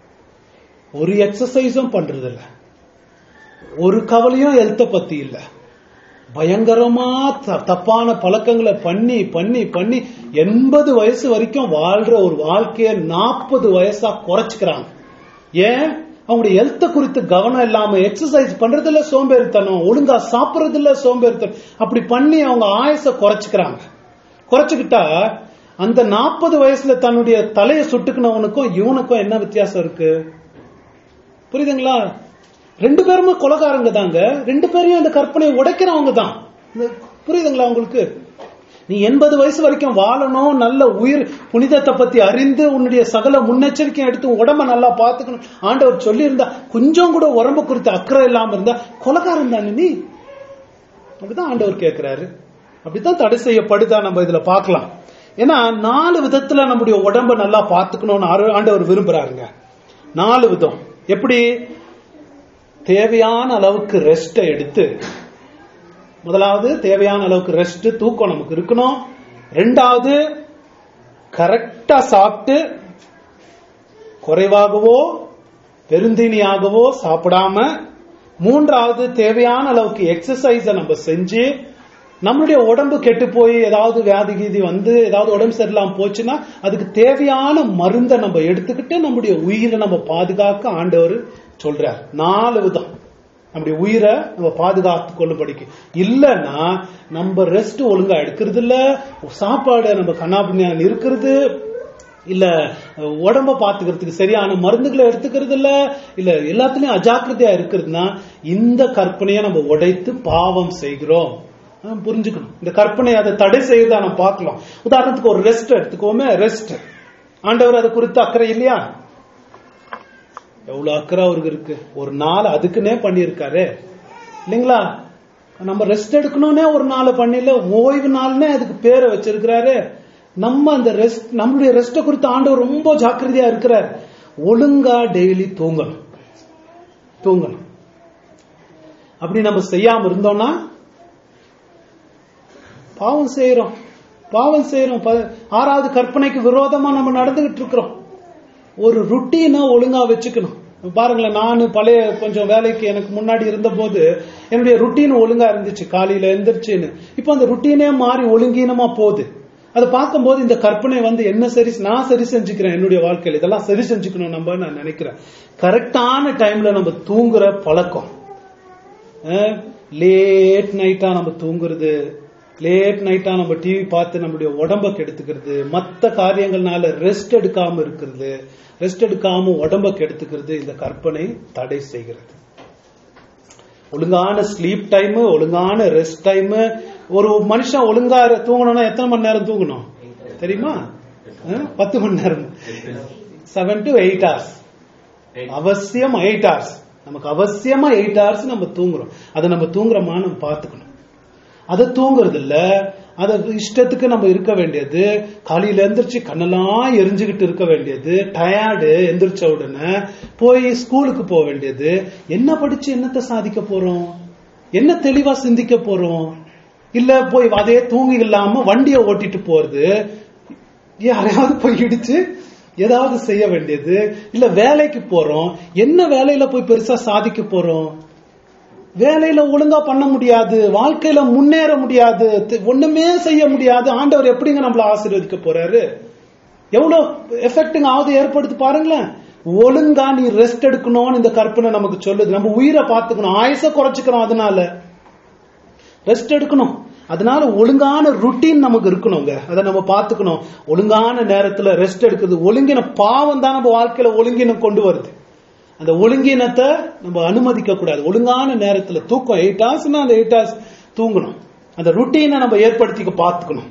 ஒரு எக்ஸசைஸும் பண்றது இல்ல ஒரு கவலையும் ஹெல்த்த பத்தி இல்ல பயங்கரமா த- தப்பான பழக்கங்களை பண்ணி பண்ணி பண்ணி எண்பது வயசு வரைக்கும் வாழ்ற ஒரு வாழ்க்கைய நாற்பது வயசா குறைச்சுக்கிறாங்க ஏன் அவங்களுடைய ஹெல்த்த குறித்து கவனம் இல்லாம எக்ஸசைஸ் பண்றது இல்ல சோம்பேறித்தனம் ஒழுங்கா சாப்பிடுறது இல்ல சோம்பேறித்தனம் அப்படி பண்ணி அவங்க ஆயுச குறைச்சுக்கிறாங்க குறைச்சுக்கிட்டா அந்த நாற்பது வயசுல தன்னுடைய தலையை சுட்டுக்கினவனுக்கும் இவனுக்கும் என்ன வித்தியாசம் இருக்கு புரியுதுங்களா ரெண்டு பேருமே கொலகாரங்க தாங்க ரெண்டு பேரையும் அந்த கற்பனையை உடைக்கிறவங்க தான் இந்த- புரியுதுங்களா உங்களுக்கு நீ எண்பது வயசு வரைக்கும் வாழணும் நல்ல உயிர் புனிதத்தை பத்தி அறிந்து உன்னுடைய சகல முன்னெச்சரிக்கை எடுத்து உன் உடம்ப நல்லா பார்த்துக்கணும் ஆண்டவர் சொல்லி இருந்தா கொஞ்சம் கூட உடம்பு குறித்து அக்கறை இல்லாம இருந்தா கொலகாரம் தானே நீ அப்படிதான் ஆண்டவர் கேட்கிறாரு அப்படித்தான் தடை செய்யப்படுதா நம்ம இதுல பார்க்கலாம் ஏன்னா நாலு விதத்துல நம்முடைய உடம்ப நல்லா பார்த்துக்கணும்னு ஆரு- ஆண்டவர் விரும்புறாருங்க நாலு விதம் எப்படி தேவையான அளவுக்கு ரெஸ்ட எடுத்து முதலாவது தேவையான அளவுக்கு ரெஸ்ட் தூக்கம் நமக்கு இருக்கணும் ரெண்டாவது கரெக்டா சாப்பிட்டு குறைவாகவோ பெருந்தீனியாகவோ சாப்பிடாம மூன்றாவது தேவையான அளவுக்கு எக்ஸசைஸ நம்ம செஞ்சு நம்மளுடைய உடம்பு கெட்டு போய் ஏதாவது வியாதி கீதி வந்து ஏதாவது உடம்பு சரியில்லாம போச்சுன்னா அதுக்கு தேவையான மருந்தை நம்ம எடுத்துக்கிட்டு நம்முடைய உயிரை நம்ம பாதுகாக்க ஆண்டவர் சொல்றார் நாலு விதம் நம்முடைய உயிரை நம்ம பாதுகாத்து கொள்ளும்படிக்கு இல்லைன்னா நம்ம ரெஸ்ட் ஒழுங்கா எடுக்கிறது இல்ல சாப்பாடு நம்ம கண்ணாபின்ன இருக்கிறது இல்ல உடம்ப பாத்துக்கிறதுக்கு சரியான மருந்துகளை எடுத்துக்கிறது இல்ல இல்ல எல்லாத்துலயும் அஜாக்கிரதையா இருக்கிறதுனா இந்த கற்பனையை நம்ம உடைத்து பாவம் செய்கிறோம் ஆஹ் புரிஞ்சுக்கணும் இந்த கற்பனை அதை தடை செய்யறதா நம்ம பார்க்கலாம் உதாரணத்துக்கு ஒரு ரெஸ்ட் எடுத்துக்கோமே ரெஸ்ட் ஆண்டவர் அதை குறித்து அக்கறை இல்லையா எவ்வளவு அக்கறை அவருக்கு இருக்கு ஒரு நாள் அதுக்குன்னே பண்ணியிருக்காரு இல்லைங்களா நம்ம ரெஸ்ட் எடுக்கணும்னே ஒரு நாளை பண்ணல ஓய்வு நாள்னே அதுக்கு பேரை வச்சிருக்கிறாரு நம்ம அந்த ரெஸ்ட் நம்மளுடைய ரெஸ்ட குறித்து ஆண்டவர் ரொம்ப ஜாக்கிரதையா இருக்கிறார் ஒழுங்கா டெய்லி தூங்கணும் தூங்கணும் அப்படி நம்ம செய்யாம இருந்தோம்னா பாவம் செய்யறோம் பாவம் செய்யறோம் ப- ஆறாவது கற்பனைக்கு விரோதமா நம்ம நடந்துகிட்டு இருக்கிறோம் ஒரு ருட்டீனை ஒழுங்கா வச்சுக்கணும் பாருங்களேன் நான் பழைய கொஞ்சம் வேலைக்கு எனக்கு முன்னாடி இருந்தபோது என்னுடைய ருட்டீன் ஒழுங்கா இருந்துச்சு காலையில எந்திரிச்சுன்னு இப்போ அந்த ருட்டீனே மாறி ஒழுங்கீனமா போகுது அதை பார்க்கும்போது இந்த கற்பனை வந்து என்ன சரி நான் சரி செஞ்சுக்கிறேன் என்னுடைய வாழ்க்கையில இதெல்லாம் சரி செஞ்சுக்கணும் நம்ம நான் நினைக்கிறேன் கரெக்டான டைம்ல நம்ம தூங்குற பழக்கம் லேட் நைட்டா நம்ம தூங்குறது லேட் நைட்டா நம்ம டிவி பார்த்து நம்மளுடைய உடம்ப கெடுத்துக்கிறது மற்ற காரியங்கள்னால ரெஸ்ட் எடுக்காம இருக்கிறது ரெஸ்ட் எடுக்காம உடம்ப கெடுத்துக்கிறது இந்த கற்பனை தடை செய்கிறது ஒழுங்கான ஸ்லீப் டைம் ஒழுங்கான ரெஸ்ட் டைம் ஒரு மனுஷன் ஒழுங்கா தூங்கணும்னா எத்தனை மணி நேரம் தூங்கணும் தெரியுமா அஹ், பத்து மணி நேரம் செவன் டு எயிட் ஹவர்ஸ் அவசியம் எயிட் ஹவர்ஸ் நமக்கு அவசியமா எயிட் ஹவர்ஸ் நம்ம தூங்குறோம் அதை நம்ம தூங்குறோமா நம்ம பார்த்துக்கணும் அதை தூங்குறது இல்ல அதை இஷ்டத்துக்கு நம்ம இருக்க வேண்டியது காலையில எந்திரிச்சு கண்ணெல்லாம் எரிஞ்சுக்கிட்டு இருக்க வேண்டியது டயர்டு எந்திரிச்ச உடனே போய் ஸ்கூலுக்கு போக வேண்டியது என்ன படிச்சு என்னத்தை சாதிக்க போறோம் என்ன தெளிவா சிந்திக்க போறோம் இல்ல போய் அதே தூங்கி இல்லாம வண்டியை ஓட்டிட்டு போறது யாரையாவது போய் இடிச்சு ஏதாவது செய்ய வேண்டியது இல்ல வேலைக்கு போறோம் என்ன வேலையில போய் பெருசா சாதிக்க போறோம் வேலையில ஒழுங்கா பண்ண முடியாது வாழ்க்கையில முன்னேற முடியாது தி- ஒண்ணுமே செய்ய முடியாது ஆண்டவர் எப்படிங்க நம்மள ஆசீர்வதிக்க போறாரு எவ்வளவு எஃபெக்டிங் ஆகுது ஏற்படுத்தி பாருங்களேன் ஒழுங்கா நீ ரெஸ்ட் எடுக்கணும்னு இந்த கற்பனை நமக்கு சொல்லுது நம்ம உயிரை பார்த்துக்கணும் ஆயுச குறைச்சுக்கணும் அதனால ரெஸ்ட் எடுக்கணும் அதனால ஒழுங்கான ருட்டீன் நமக்கு இருக்கணுங்க அதை நம்ம பார்த்துக்கணும் ஒழுங்கான நேரத்துல ரெஸ்ட் எடுக்கிறது ஒழுங்கின பாவம் தான் நம்ம வாழ்க்கையில ஒழுங்கினம் கொண்டு வருது அந்த ஒழுங்கினத்தை நம்ம அனுமதிக்க கூடாது ஒழுங்கான நேரத்துல தூக்கம் எயிட் ஹவர்ஸ்னா அந்த எயிட் ஹவர்ஸ் தூங்கணும் அந்த ருட்டீனை நம்ம ஏற்படுத்திக்க பார்த்துக்கணும்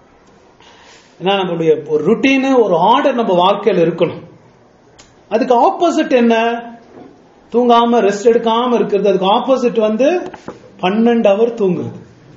ஏன்னா நம்மளுடைய ஒரு ருட்டீனு ஒரு ஆர்டர் நம்ம வாழ்க்கையில இருக்கணும் அதுக்கு ஆப்போசிட் என்ன தூங்காம ரெஸ்ட் எடுக்காம இருக்கிறது அதுக்கு ஆப்போசிட் வந்து பன்னெண்டு அவர் தூங்குறது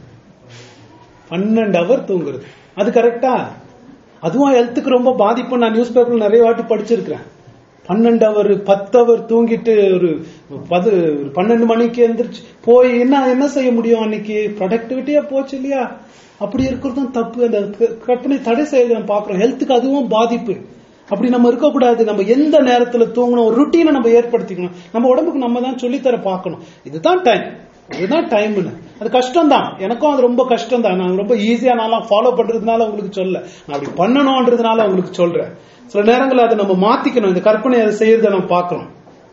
பன்னெண்டு அவர் தூங்குறது அது கரெக்டா அதுவும் ஹெல்த்துக்கு ரொம்ப பாதிப்பு நான் நியூஸ் பேப்பர்ல நிறைய வாட்டி படிச்சிருக்கிறேன் பன்னெண்டு அவர் பத்து அவர் தூங்கிட்டு ஒரு பது பன்னெண்டு மணிக்கு எந்திரிச்சு போய் என்ன என்ன செய்ய முடியும் அன்னைக்கு ப்ரொடக்டிவிட்டியா போச்சு இல்லையா அப்படி இருக்கிறதும் தப்பு அந்த க- கற்பனை தடை செய்ய நம்ம பாக்குறோம் ஹெல்த்துக்கு அதுவும் பாதிப்பு அப்படி நம்ம இருக்கக்கூடாது நம்ம எந்த நேரத்துல தூங்கணும் ஒரு ருட்டீனை நம்ம ஏற்படுத்திக்கணும் நம்ம உடம்புக்கு நம்ம தான் சொல்லித்தர பார்க்கணும் இதுதான் டைம் இதுதான் டைம்னு அது கஷ்டம் தான் எனக்கும் அது ரொம்ப கஷ்டம் தான் நான் ரொம்ப ஈஸியா நான் ஃபாலோ பண்றதுனால உங்களுக்கு சொல்ல நான் அப்படி பண்ணணும்ன்றதுனால உங்களுக்கு சொல்றேன் சில நேரங்களில் அதை நம்ம மாத்திக்கணும் இந்த கற்பனை அதை செய்யறதை நம்ம பார்க்கணும்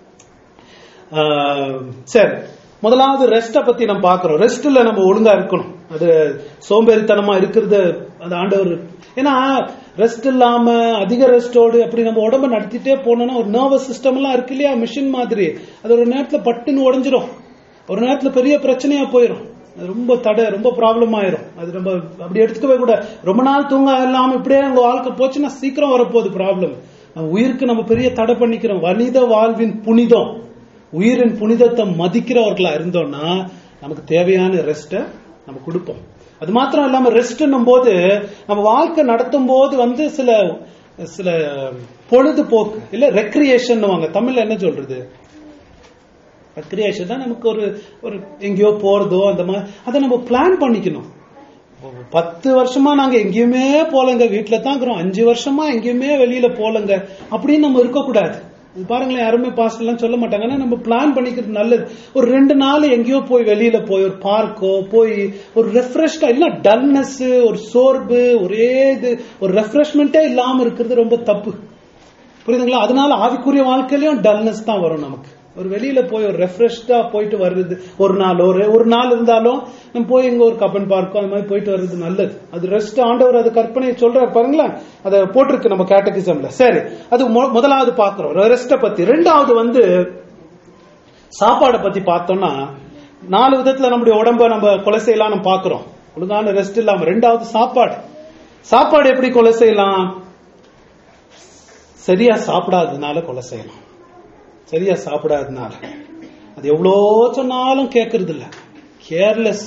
ஆஹ், சரி முதலாவது ரெஸ்ட பத்தி நம்ம பார்க்கிறோம் ரெஸ்ட்ல நம்ம ஒழுங்கா இருக்கணும் அது சோம்பேறித்தனமா இருக்கிறது அது ஆண்டவர் ஏன்னா ரெஸ்ட் இல்லாம அதிக ரெஸ்டோடு அப்படி நம்ம உடம்ப நடத்திட்டே போனோம்னா ஒரு நர்வஸ் சிஸ்டம் எல்லாம் இருக்கு இல்லையா மிஷின் மாதிரி அது ஒரு நேரத்துல பட்டுன்னு உடைஞ்சிரும் ஒரு நேரத்துல பெரிய பிரச்சனையா போயிடும் அது ரொம்ப தடை ரொம்ப ப்ராப்ளம் ஆயிரும் அது நம்ம அப்படி எடுத்துக்கவே கூட ரொம்ப நாள் தூங்க இல்லாம இப்படியே உங்க வாழ்க்கை போச்சுன்னா சீக்கிரம் வரப்போகுது ப்ராப்ளம் நம்ம உயிருக்கு நம்ம பெரிய தடை பண்ணிக்கிறோம் மனித வாழ்வின் புனிதம் உயிரின் புனிதத்தை மதிக்கிறவர்களா இருந்தோம்னா நமக்கு தேவையான ரெஸ்ட்டை நம்ம கொடுப்போம் அது மாத்திரம் இல்லாம ரெஸ்ட்னும் போது நம்ம வாழ்க்கை நடத்தும் போது வந்து சில சில பொழுதுபோக்கு இல்ல ரெக்ரியேஷன் தமிழ்ல என்ன சொல்றது ரெக்ரியேஷன் தான் நமக்கு ஒரு ஒரு எங்கேயோ போறதோ அந்த மாதிரி அதை நம்ம பிளான் பண்ணிக்கணும் ஒரு பத்து வருஷமா நாங்க எங்கேயுமே போலங்க வீட்டுல தான் இருக்கிறோம் அஞ்சு வருஷமா எங்கேயுமே வெளியில போலங்க அப்படின்னு நம்ம இருக்கக்கூடாது இது பாருங்களேன் யாருமே பாஸ்ட் எல்லாம் சொல்ல மாட்டாங்க ஆனா நம்ம பிளான் பண்ணிக்கிறது நல்லது ஒரு ரெண்டு நாள் எங்கேயோ போய் வெளியில போய் ஒரு பார்க்கோ போய் ஒரு ரெஃப்ரெஷ்டா இல்ல டல்னஸ் ஒரு சோர்வு ஒரே இது ஒரு ரெஃப்ரெஷ்மெண்ட்டே இல்லாம இருக்கிறது ரொம்ப தப்பு புரியுதுங்களா அதனால ஆவிக்குரிய வாழ்க்கையிலயும் டல்னஸ் தான் வரும் நமக்கு ஒரு வெளியில போய் ஒரு ரெஃப்ரெஷ்டா போயிட்டு வர்றது ஒரு நாள் ஒரு ஒரு நாள் இருந்தாலும் நம்ம போய் இங்க ஒரு கப்பன் பார்க்கோ அந்த மாதிரி போயிட்டு வர்றது நல்லது அது ரெஸ்ட் ஆண்டவர் அது கற்பனை சொல்றாரு பாருங்களேன் அதை போட்டிருக்கு நம்ம கேட்டகிசம்ல சரி அது மொ- முதலாவது பாக்குறோம் ரெஸ்ட பத்தி ரெண்டாவது வந்து சாப்பாடை பத்தி பார்த்தோம்னா நாலு விதத்துல நம்முடைய உடம்ப நம்ம கொலை செய்யலாம் நம்ம பாக்குறோம் ஒழுங்கான ரெஸ்ட் இல்லாம ரெண்டாவது சாப்பாடு சாப்பாடு எப்படி கொலை செய்யலாம் சரியா சாப்பிடாததுனால கொலை செய்யலாம் சரியா சாப்பிடாததுனால அது எவ்வளோ சொன்னாலும் கேட்கறது இல்ல கேர்லெஸ்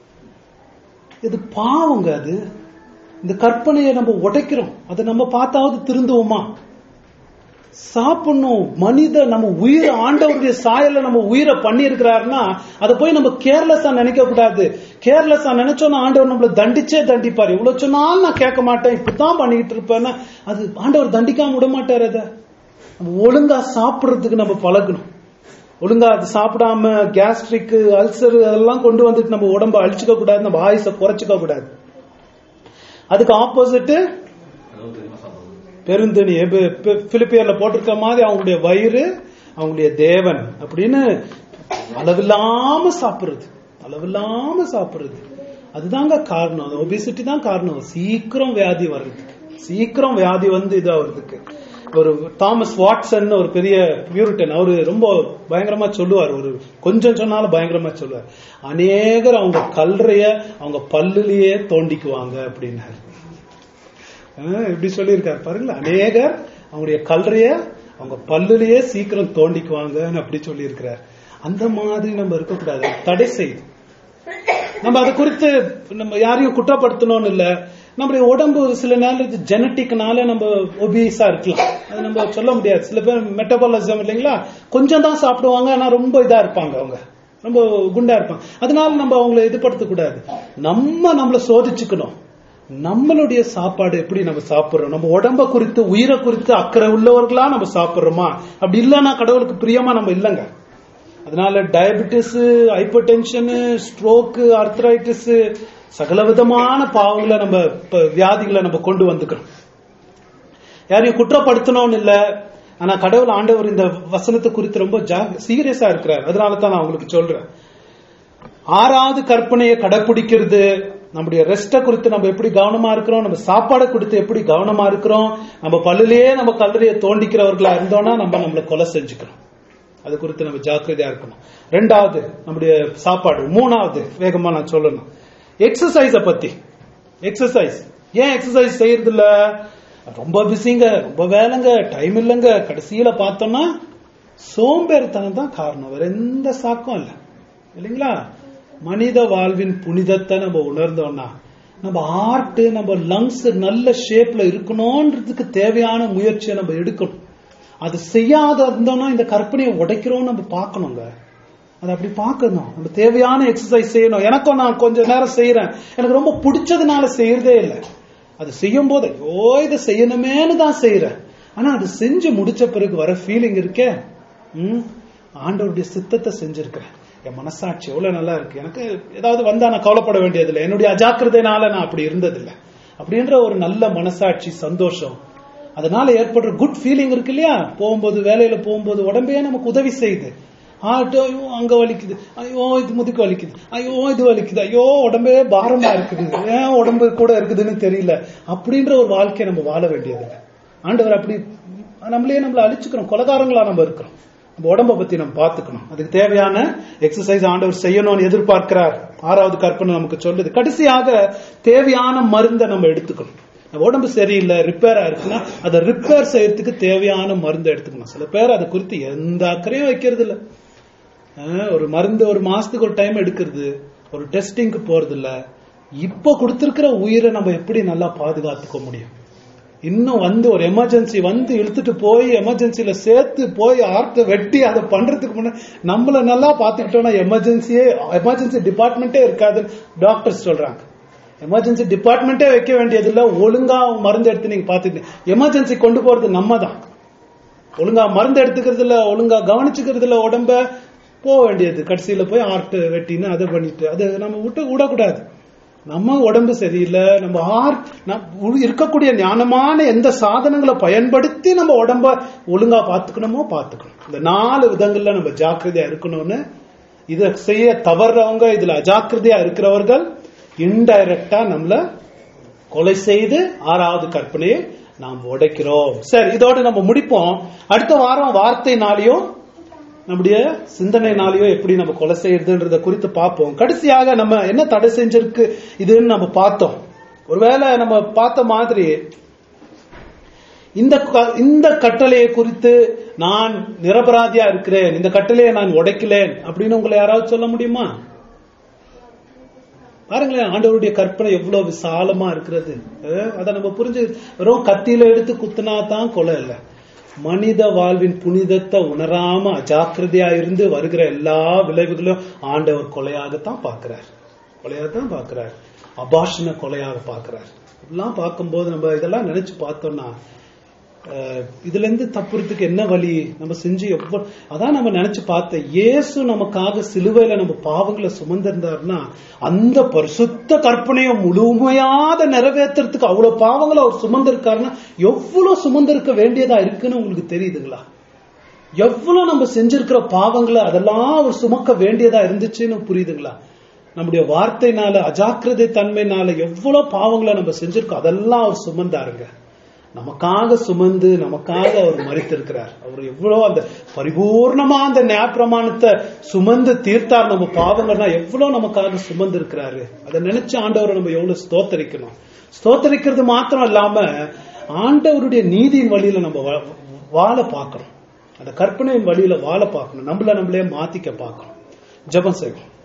இது பாவங்க அது இந்த கற்பனையை நம்ம உடைக்கிறோம் அதை நம்ம பார்த்தாவது திருந்துவோமா சாப்பிடணும் மனித நம்ம உயிர் ஆண்டவருடைய சாயல்ல நம்ம உயிரை பண்ணி இருக்கிறாருன்னா அதை போய் நம்ம கேர்லெஸ்ஸா நினைக்க கூடாது கேர்லெஸ்ஸா நினைச்சோம்னா ஆண்டவர் நம்மள தண்டிச்சே தண்டிப்பார் இவ்வளவு சொன்னாலும் நான் கேட்க மாட்டேன் இப்படித்தான் பண்ணிக்கிட்டு இருப்பேன்னா அது ஆண்டவர் தண்டிக்காம விட மாட்டார் அதை நம்ம ஒழுங்கா சாப்பிடுறதுக்கு நம்ம பழகணும் ஒழுங்கா அது சாப்பிடாம கேஸ்ட்ரிக் அல்சர் அதெல்லாம் கொண்டு வந்துட்டு நம்ம உடம்ப அழிச்சுக்க கூடாது நம்ம ஆயுச குறைச்சிக்க கூடாது அதுக்கு ஆப்போசிட் அதாவது தெரியுமா சாப்பிடுறது பெருந்தனி எப- பி- பிலிப்பியர்ல போட்டிருக்க மாதிரி அவங்களுடைய வயிறு அவங்களுடைய தேவன் அப்படின்னு அளவில்லாம சாப்பிடுறது அளவில்லாம சாப்பிடுறது அதுதாங்க காரணம் ஒபிசிட்டி தான் காரணம் சீக்கிரம் வியாதி வர்றதுக்கு சீக்கிரம் வியாதி வந்து இதாகிறதுக்கு ஒரு தாமஸ் வாட்சன் ஒரு பெரிய பியூரிட்டன் அவரு ரொம்ப பயங்கரமா சொல்லுவார் ஒரு கொஞ்சம் சொன்னாலும் பயங்கரமா சொல்லுவார் அநேகர் அவங்க கல்றைய அவங்க பல்லுலயே தோண்டிக்குவாங்க அப்படின்னாரு ஆஹ் இப்படி சொல்லியிருக்காரு பாருங்களா அநேகர் அவங்களுடைய கல்றைய அவங்க பல்லுலயே சீக்கிரம் தோண்டிக்குவாங்கன்னு அப்படி சொல்லியிருக்கிறார் அந்த மாதிரி நம்ம இருக்கக்கூடாது அது தடை செய்யுது நம்ம அதை குறித்து நம்ம யாரையும் குற்றப்படுத்தணும்னு இல்ல நம்முடைய உடம்பு சில நேரம் ஜெனட்டிக்னால நம்ம ஒபீஸா இருக்கலாம் அது நம்ம சொல்ல முடியாது சில பேர் மெட்டபாலிசம் இல்லைங்களா கொஞ்சம் தான் சாப்பிடுவாங்க ஆனா ரொம்ப இதா இருப்பாங்க அவங்க ரொம்ப குண்டா இருப்பாங்க அதனால நம்ம அவங்கள இதுபடுத்த கூடாது நம்ம நம்மள சோதிச்சுக்கணும் நம்மளுடைய சாப்பாடு எப்படி நம்ம சாப்பிடுறோம் நம்ம உடம்ப குறித்து உயிரை குறித்து அக்கறை உள்ளவர்களா நம்ம சாப்பிடுறோமா அப்படி இல்லைன்னா கடவுளுக்கு பிரியமா நம்ம இல்லைங்க அதனால diabetes hypertension stroke arthritis சகல விதமான பாவங்களை நம்ம இப்ப வியாதிகளை நம்ம கொண்டு வந்துக்கிறோம் யாரையும் குற்றப்படுத்தணும்னு இல்ல ஆனா கடவுள் ஆண்டவர் இந்த வசனத்தை குறித்து ரொம்ப சீரியஸா இருக்கிறார் அதனால தான் நான் உங்களுக்கு சொல்றேன் ஆறாவது கற்பனையை கடைபிடிக்கிறது நம்முடைய ரெஸ்ட குறித்து நம்ம எப்படி கவனமா இருக்கிறோம் நம்ம சாப்பாடை குறித்து எப்படி கவனமா இருக்கிறோம் நம்ம பல்லுலயே நம்ம கல்லறையை தோண்டிக்கிறவர்களா இருந்தோம்னா நம்ம நம்மளை கொலை செஞ்சுக்கிறோம் அது குறித்து நம்ம ஜாக்கிரதையா இருக்கணும் ரெண்டாவது நம்முடைய சாப்பாடு மூணாவது வேகமா நான் சொல்லணும் எக்ஸசைஸ பத்தி எக்ஸசைஸ் ஏன் எக்ஸசைஸ் செய்யறது இல்ல ரொம்ப பிஸிங்க ரொம்ப வேலைங்க டைம் இல்லைங்க கடைசியில பார்த்தோம்னா சோம்பேறித்தனம் தான் காரணம் வேற எந்த சாக்கம் இல்லை இல்லைங்களா மனித வாழ்வின் புனிதத்தை நம்ம உணர்ந்தோம்னா நம்ம ஹார்ட் நம்ம லங்ஸ் நல்ல ஷேப்ல இருக்கணும்ன்றதுக்கு தேவையான முயற்சியை நம்ம எடுக்கணும் அது செய்யாத இருந்தோம்னா இந்த கற்பனையை உடைக்கிறோம் நம்ம பார்க்கணுங்க அது அப்படி பார்க்கணும் நம்ம தேவையான எக்ஸசைஸ் செய்யணும் எனக்கும் நான் கொஞ்ச நேரம் செய்யறேன் எனக்கு ரொம்ப பிடிச்சதுனால செய்யறதே இல்லை அது செய்யும் போது ஐயோ இதை செய்யணுமேனு தான் செய்யறேன் ஆனா அது செஞ்சு முடிச்ச பிறகு வர ஃபீலிங் இருக்கே ம் ஆண்டவருடைய சித்தத்தை செஞ்சிருக்கிறேன் என் மனசாட்சி எவ்வளவு நல்லா இருக்கு எனக்கு ஏதாவது வந்தா நான் கவலைப்பட வேண்டியதில்லை என்னுடைய அஜாக்கிரதைனால நான் அப்படி இருந்ததில்லை அப்படின்ற ஒரு நல்ல மனசாட்சி சந்தோஷம் அதனால ஏற்படுற குட் ஃபீலிங் இருக்கு இல்லையா போகும்போது வேலையில போகும்போது உடம்பே நமக்கு உதவி செய்யுது ஆட்டோ ஐயோ அங்க வலிக்குது ஐயோ இது முதுக்கு வலிக்குது ஐயோ இது வலிக்குது ஐயோ உடம்பே பாரமா இருக்குது ஏன் உடம்பு கூட இருக்குதுன்னு தெரியல அப்படின்ற ஒரு வாழ்க்கையை நம்ம வாழ வேண்டியதில்லை ஆண்டவர் அப்படி நம்மளே நம்மள அழிச்சுக்கிறோம் கொலகாரங்களா நம்ம இருக்கிறோம் நம்ம உடம்ப பத்தி நம்ம பார்த்துக்கணும் அதுக்கு தேவையான எக்ஸசைஸ் ஆண்டவர் செய்யணும்னு எதிர்பார்க்கிறார் ஆறாவது கற்பனை நமக்கு சொல்லுது கடைசியாக தேவையான மருந்தை நம்ம எடுத்துக்கணும் நம்ம உடம்பு சரியில்லை ரிப்பேரா இருக்குன்னா அதை ரிப்பேர் செய்யறதுக்கு தேவையான மருந்து எடுத்துக்கணும் சில பேர் அதை குறித்து எந்த அக்கறையும் வைக்கிறது இல்ல ஆஹ், ஒரு மருந்து ஒரு மாசத்துக்கு ஒரு டைம் எடுக்கிறது ஒரு டெஸ்டிங்க்கு போறது இல்ல இப்ப கொடுத்திருக்கிற உயிரை நம்ம எப்படி நல்லா பாதுகாத்துக்க முடியும் இன்னும் வந்து ஒரு எமர்ஜென்சி வந்து இழுத்துட்டு போய் எமர்ஜென்சில சேர்த்து போய் ஆர்ட்ட வெட்டி அதை பண்றதுக்கு முன்ன நம்மள நல்லா பாத்துக்கிட்டோம்னா எமர்ஜென்சியே எமர்ஜென்சி டிபார்ட்மெண்ட்டே இருக்காதுன்னு டாக்டர்ஸ் சொல்றாங்க எமர்ஜென்சி டிபார்ட்மெண்ட்டே வைக்க வேண்டியது இல்ல ஒழுங்கா மருந்து எடுத்து நீங்க பாத்துட்டு எமர்ஜென்சி கொண்டு போறது நம்ம தான் ஒழுங்கா மருந்து எடுத்துக்கிறது இல்ல ஒழுங்கா கவனிச்சுக்கிறது இல்ல உடம்ப போக வேண்டியது கடைசியில போய் ஆர்ட் வெட்டின்னு அதை பண்ணிட்டு அதை நம்ம விட்டு விடக்கூடாது நம்ம உடம்பு சரியில்லை நம்ம ஹார்ட் இருக்கக்கூடிய ஞானமான எந்த சாதனங்களை பயன்படுத்தி நம்ம உடம்ப ஒழுங்கா பாத்துக்கணுமோ பாத்துக்கணும் இந்த நாலு விதங்கள்ல நம்ம ஜாக்கிரதையா இருக்கணும்னு இதை செய்ய தவறுறவங்க இதுல அஜாக்கிரதையா இருக்கிறவர்கள் இன்டைரக்டா நம்மள கொலை செய்து ஆறாவது கற்பனையை நாம் உடைக்கிறோம் சரி இதோட நம்ம முடிப்போம் அடுத்த வாரம் வார்த்தைனாலையும் நம்முடைய சிந்தனைனாலேயோ எப்படி நம்ம கொலை செய்யறதுன்றத குறித்து பார்ப்போம் கடைசியாக நம்ம என்ன தடை செஞ்சிருக்கு இதுன்னு நம்ம பார்த்தோம் ஒருவேளை நம்ம பார்த்த மாதிரி இந்த க- இந்த கட்டளையை குறித்து நான் நிரபராதியா இருக்கிறேன் இந்த கட்டளையை நான் உடைக்கலேன் அப்படின்னு உங்களை யாராவது சொல்ல முடியுமா பாருங்களேன் ஆண்டவருடைய கற்பனை எவ்வளவு விசாலமா இருக்கிறது அஹ், அதை நம்ம புரிஞ்சு வெறும் கத்தியில எடுத்து குத்துனா தான் கொலை இல்ல மனித வாழ்வின் புனிதத்தை உணராம அஜாக்கிரதையா இருந்து வருகிற எல்லா விளைவுகளும் ஆண்டவர் கொலையாகத்தான் பார்க்கிறார் கொலையாகத்தான் பார்க்கிறார் அபாஷன கொலையாக பார்க்கிறார் இதெல்லாம் பார்க்கும்போது நம்ம இதெல்லாம் நினைச்சு பார்த்தோம்னா அஹ், இதுல இருந்து தப்புறதுக்கு என்ன வழி நம்ம செஞ்சு எவ்வளவு அதான் நம்ம நினைச்சு பார்த்த இயேசு நமக்காக சிலுவையில நம்ம பாவங்களை சுமந்திருந்தாருன்னா அந்த பரிசுத்த கற்பனையை முழுமையாத நிறைவேற்றுறதுக்கு அவ்வளவு பாவங்களை அவர் சுமந்திருக்காருன்னா எவ்வளவு சுமந்திருக்க வேண்டியதா இருக்குன்னு உங்களுக்கு தெரியுதுங்களா எவ்வளவு நம்ம செஞ்சிருக்கிற பாவங்களை அதெல்லாம் அவர் சுமக்க வேண்டியதா இருந்துச்சுன்னு புரியுதுங்களா நம்முடைய வார்த்தைனால அஜாக்கிரதை தன்மைனால எவ்வளவு பாவங்களை நம்ம செஞ்சிருக்கோம் அதெல்லாம் அவர் சுமந்தாருங்க நமக்காக சுமந்து நமக்காக அவர் மறித்திருக்கிறார் அவர் எவ்வளவு அந்த பரிபூர்ணமா அந்த நியாயப்பிரமாணத்தை சுமந்து தீர்த்தார் நம்ம பாவங்கள்னா எவ்வளவு நமக்காக சுமந்து இருக்கிறாரு அதை நினைச்சு ஆண்டவரை நம்ம எவ்வளவு ஸ்தோத்தரிக்கணும் ஸ்தோத்தரிக்கிறது மாத்திரம் இல்லாம ஆண்டவருடைய நீதியின் வழியில நம்ம வா- வாழ பார்க்கணும் அந்த கற்பனையின் வழியில வாழ பார்க்கணும் நம்மள நம்மளே மாத்திக்க பார்க்கணும் ஜெபம் செய்வோம்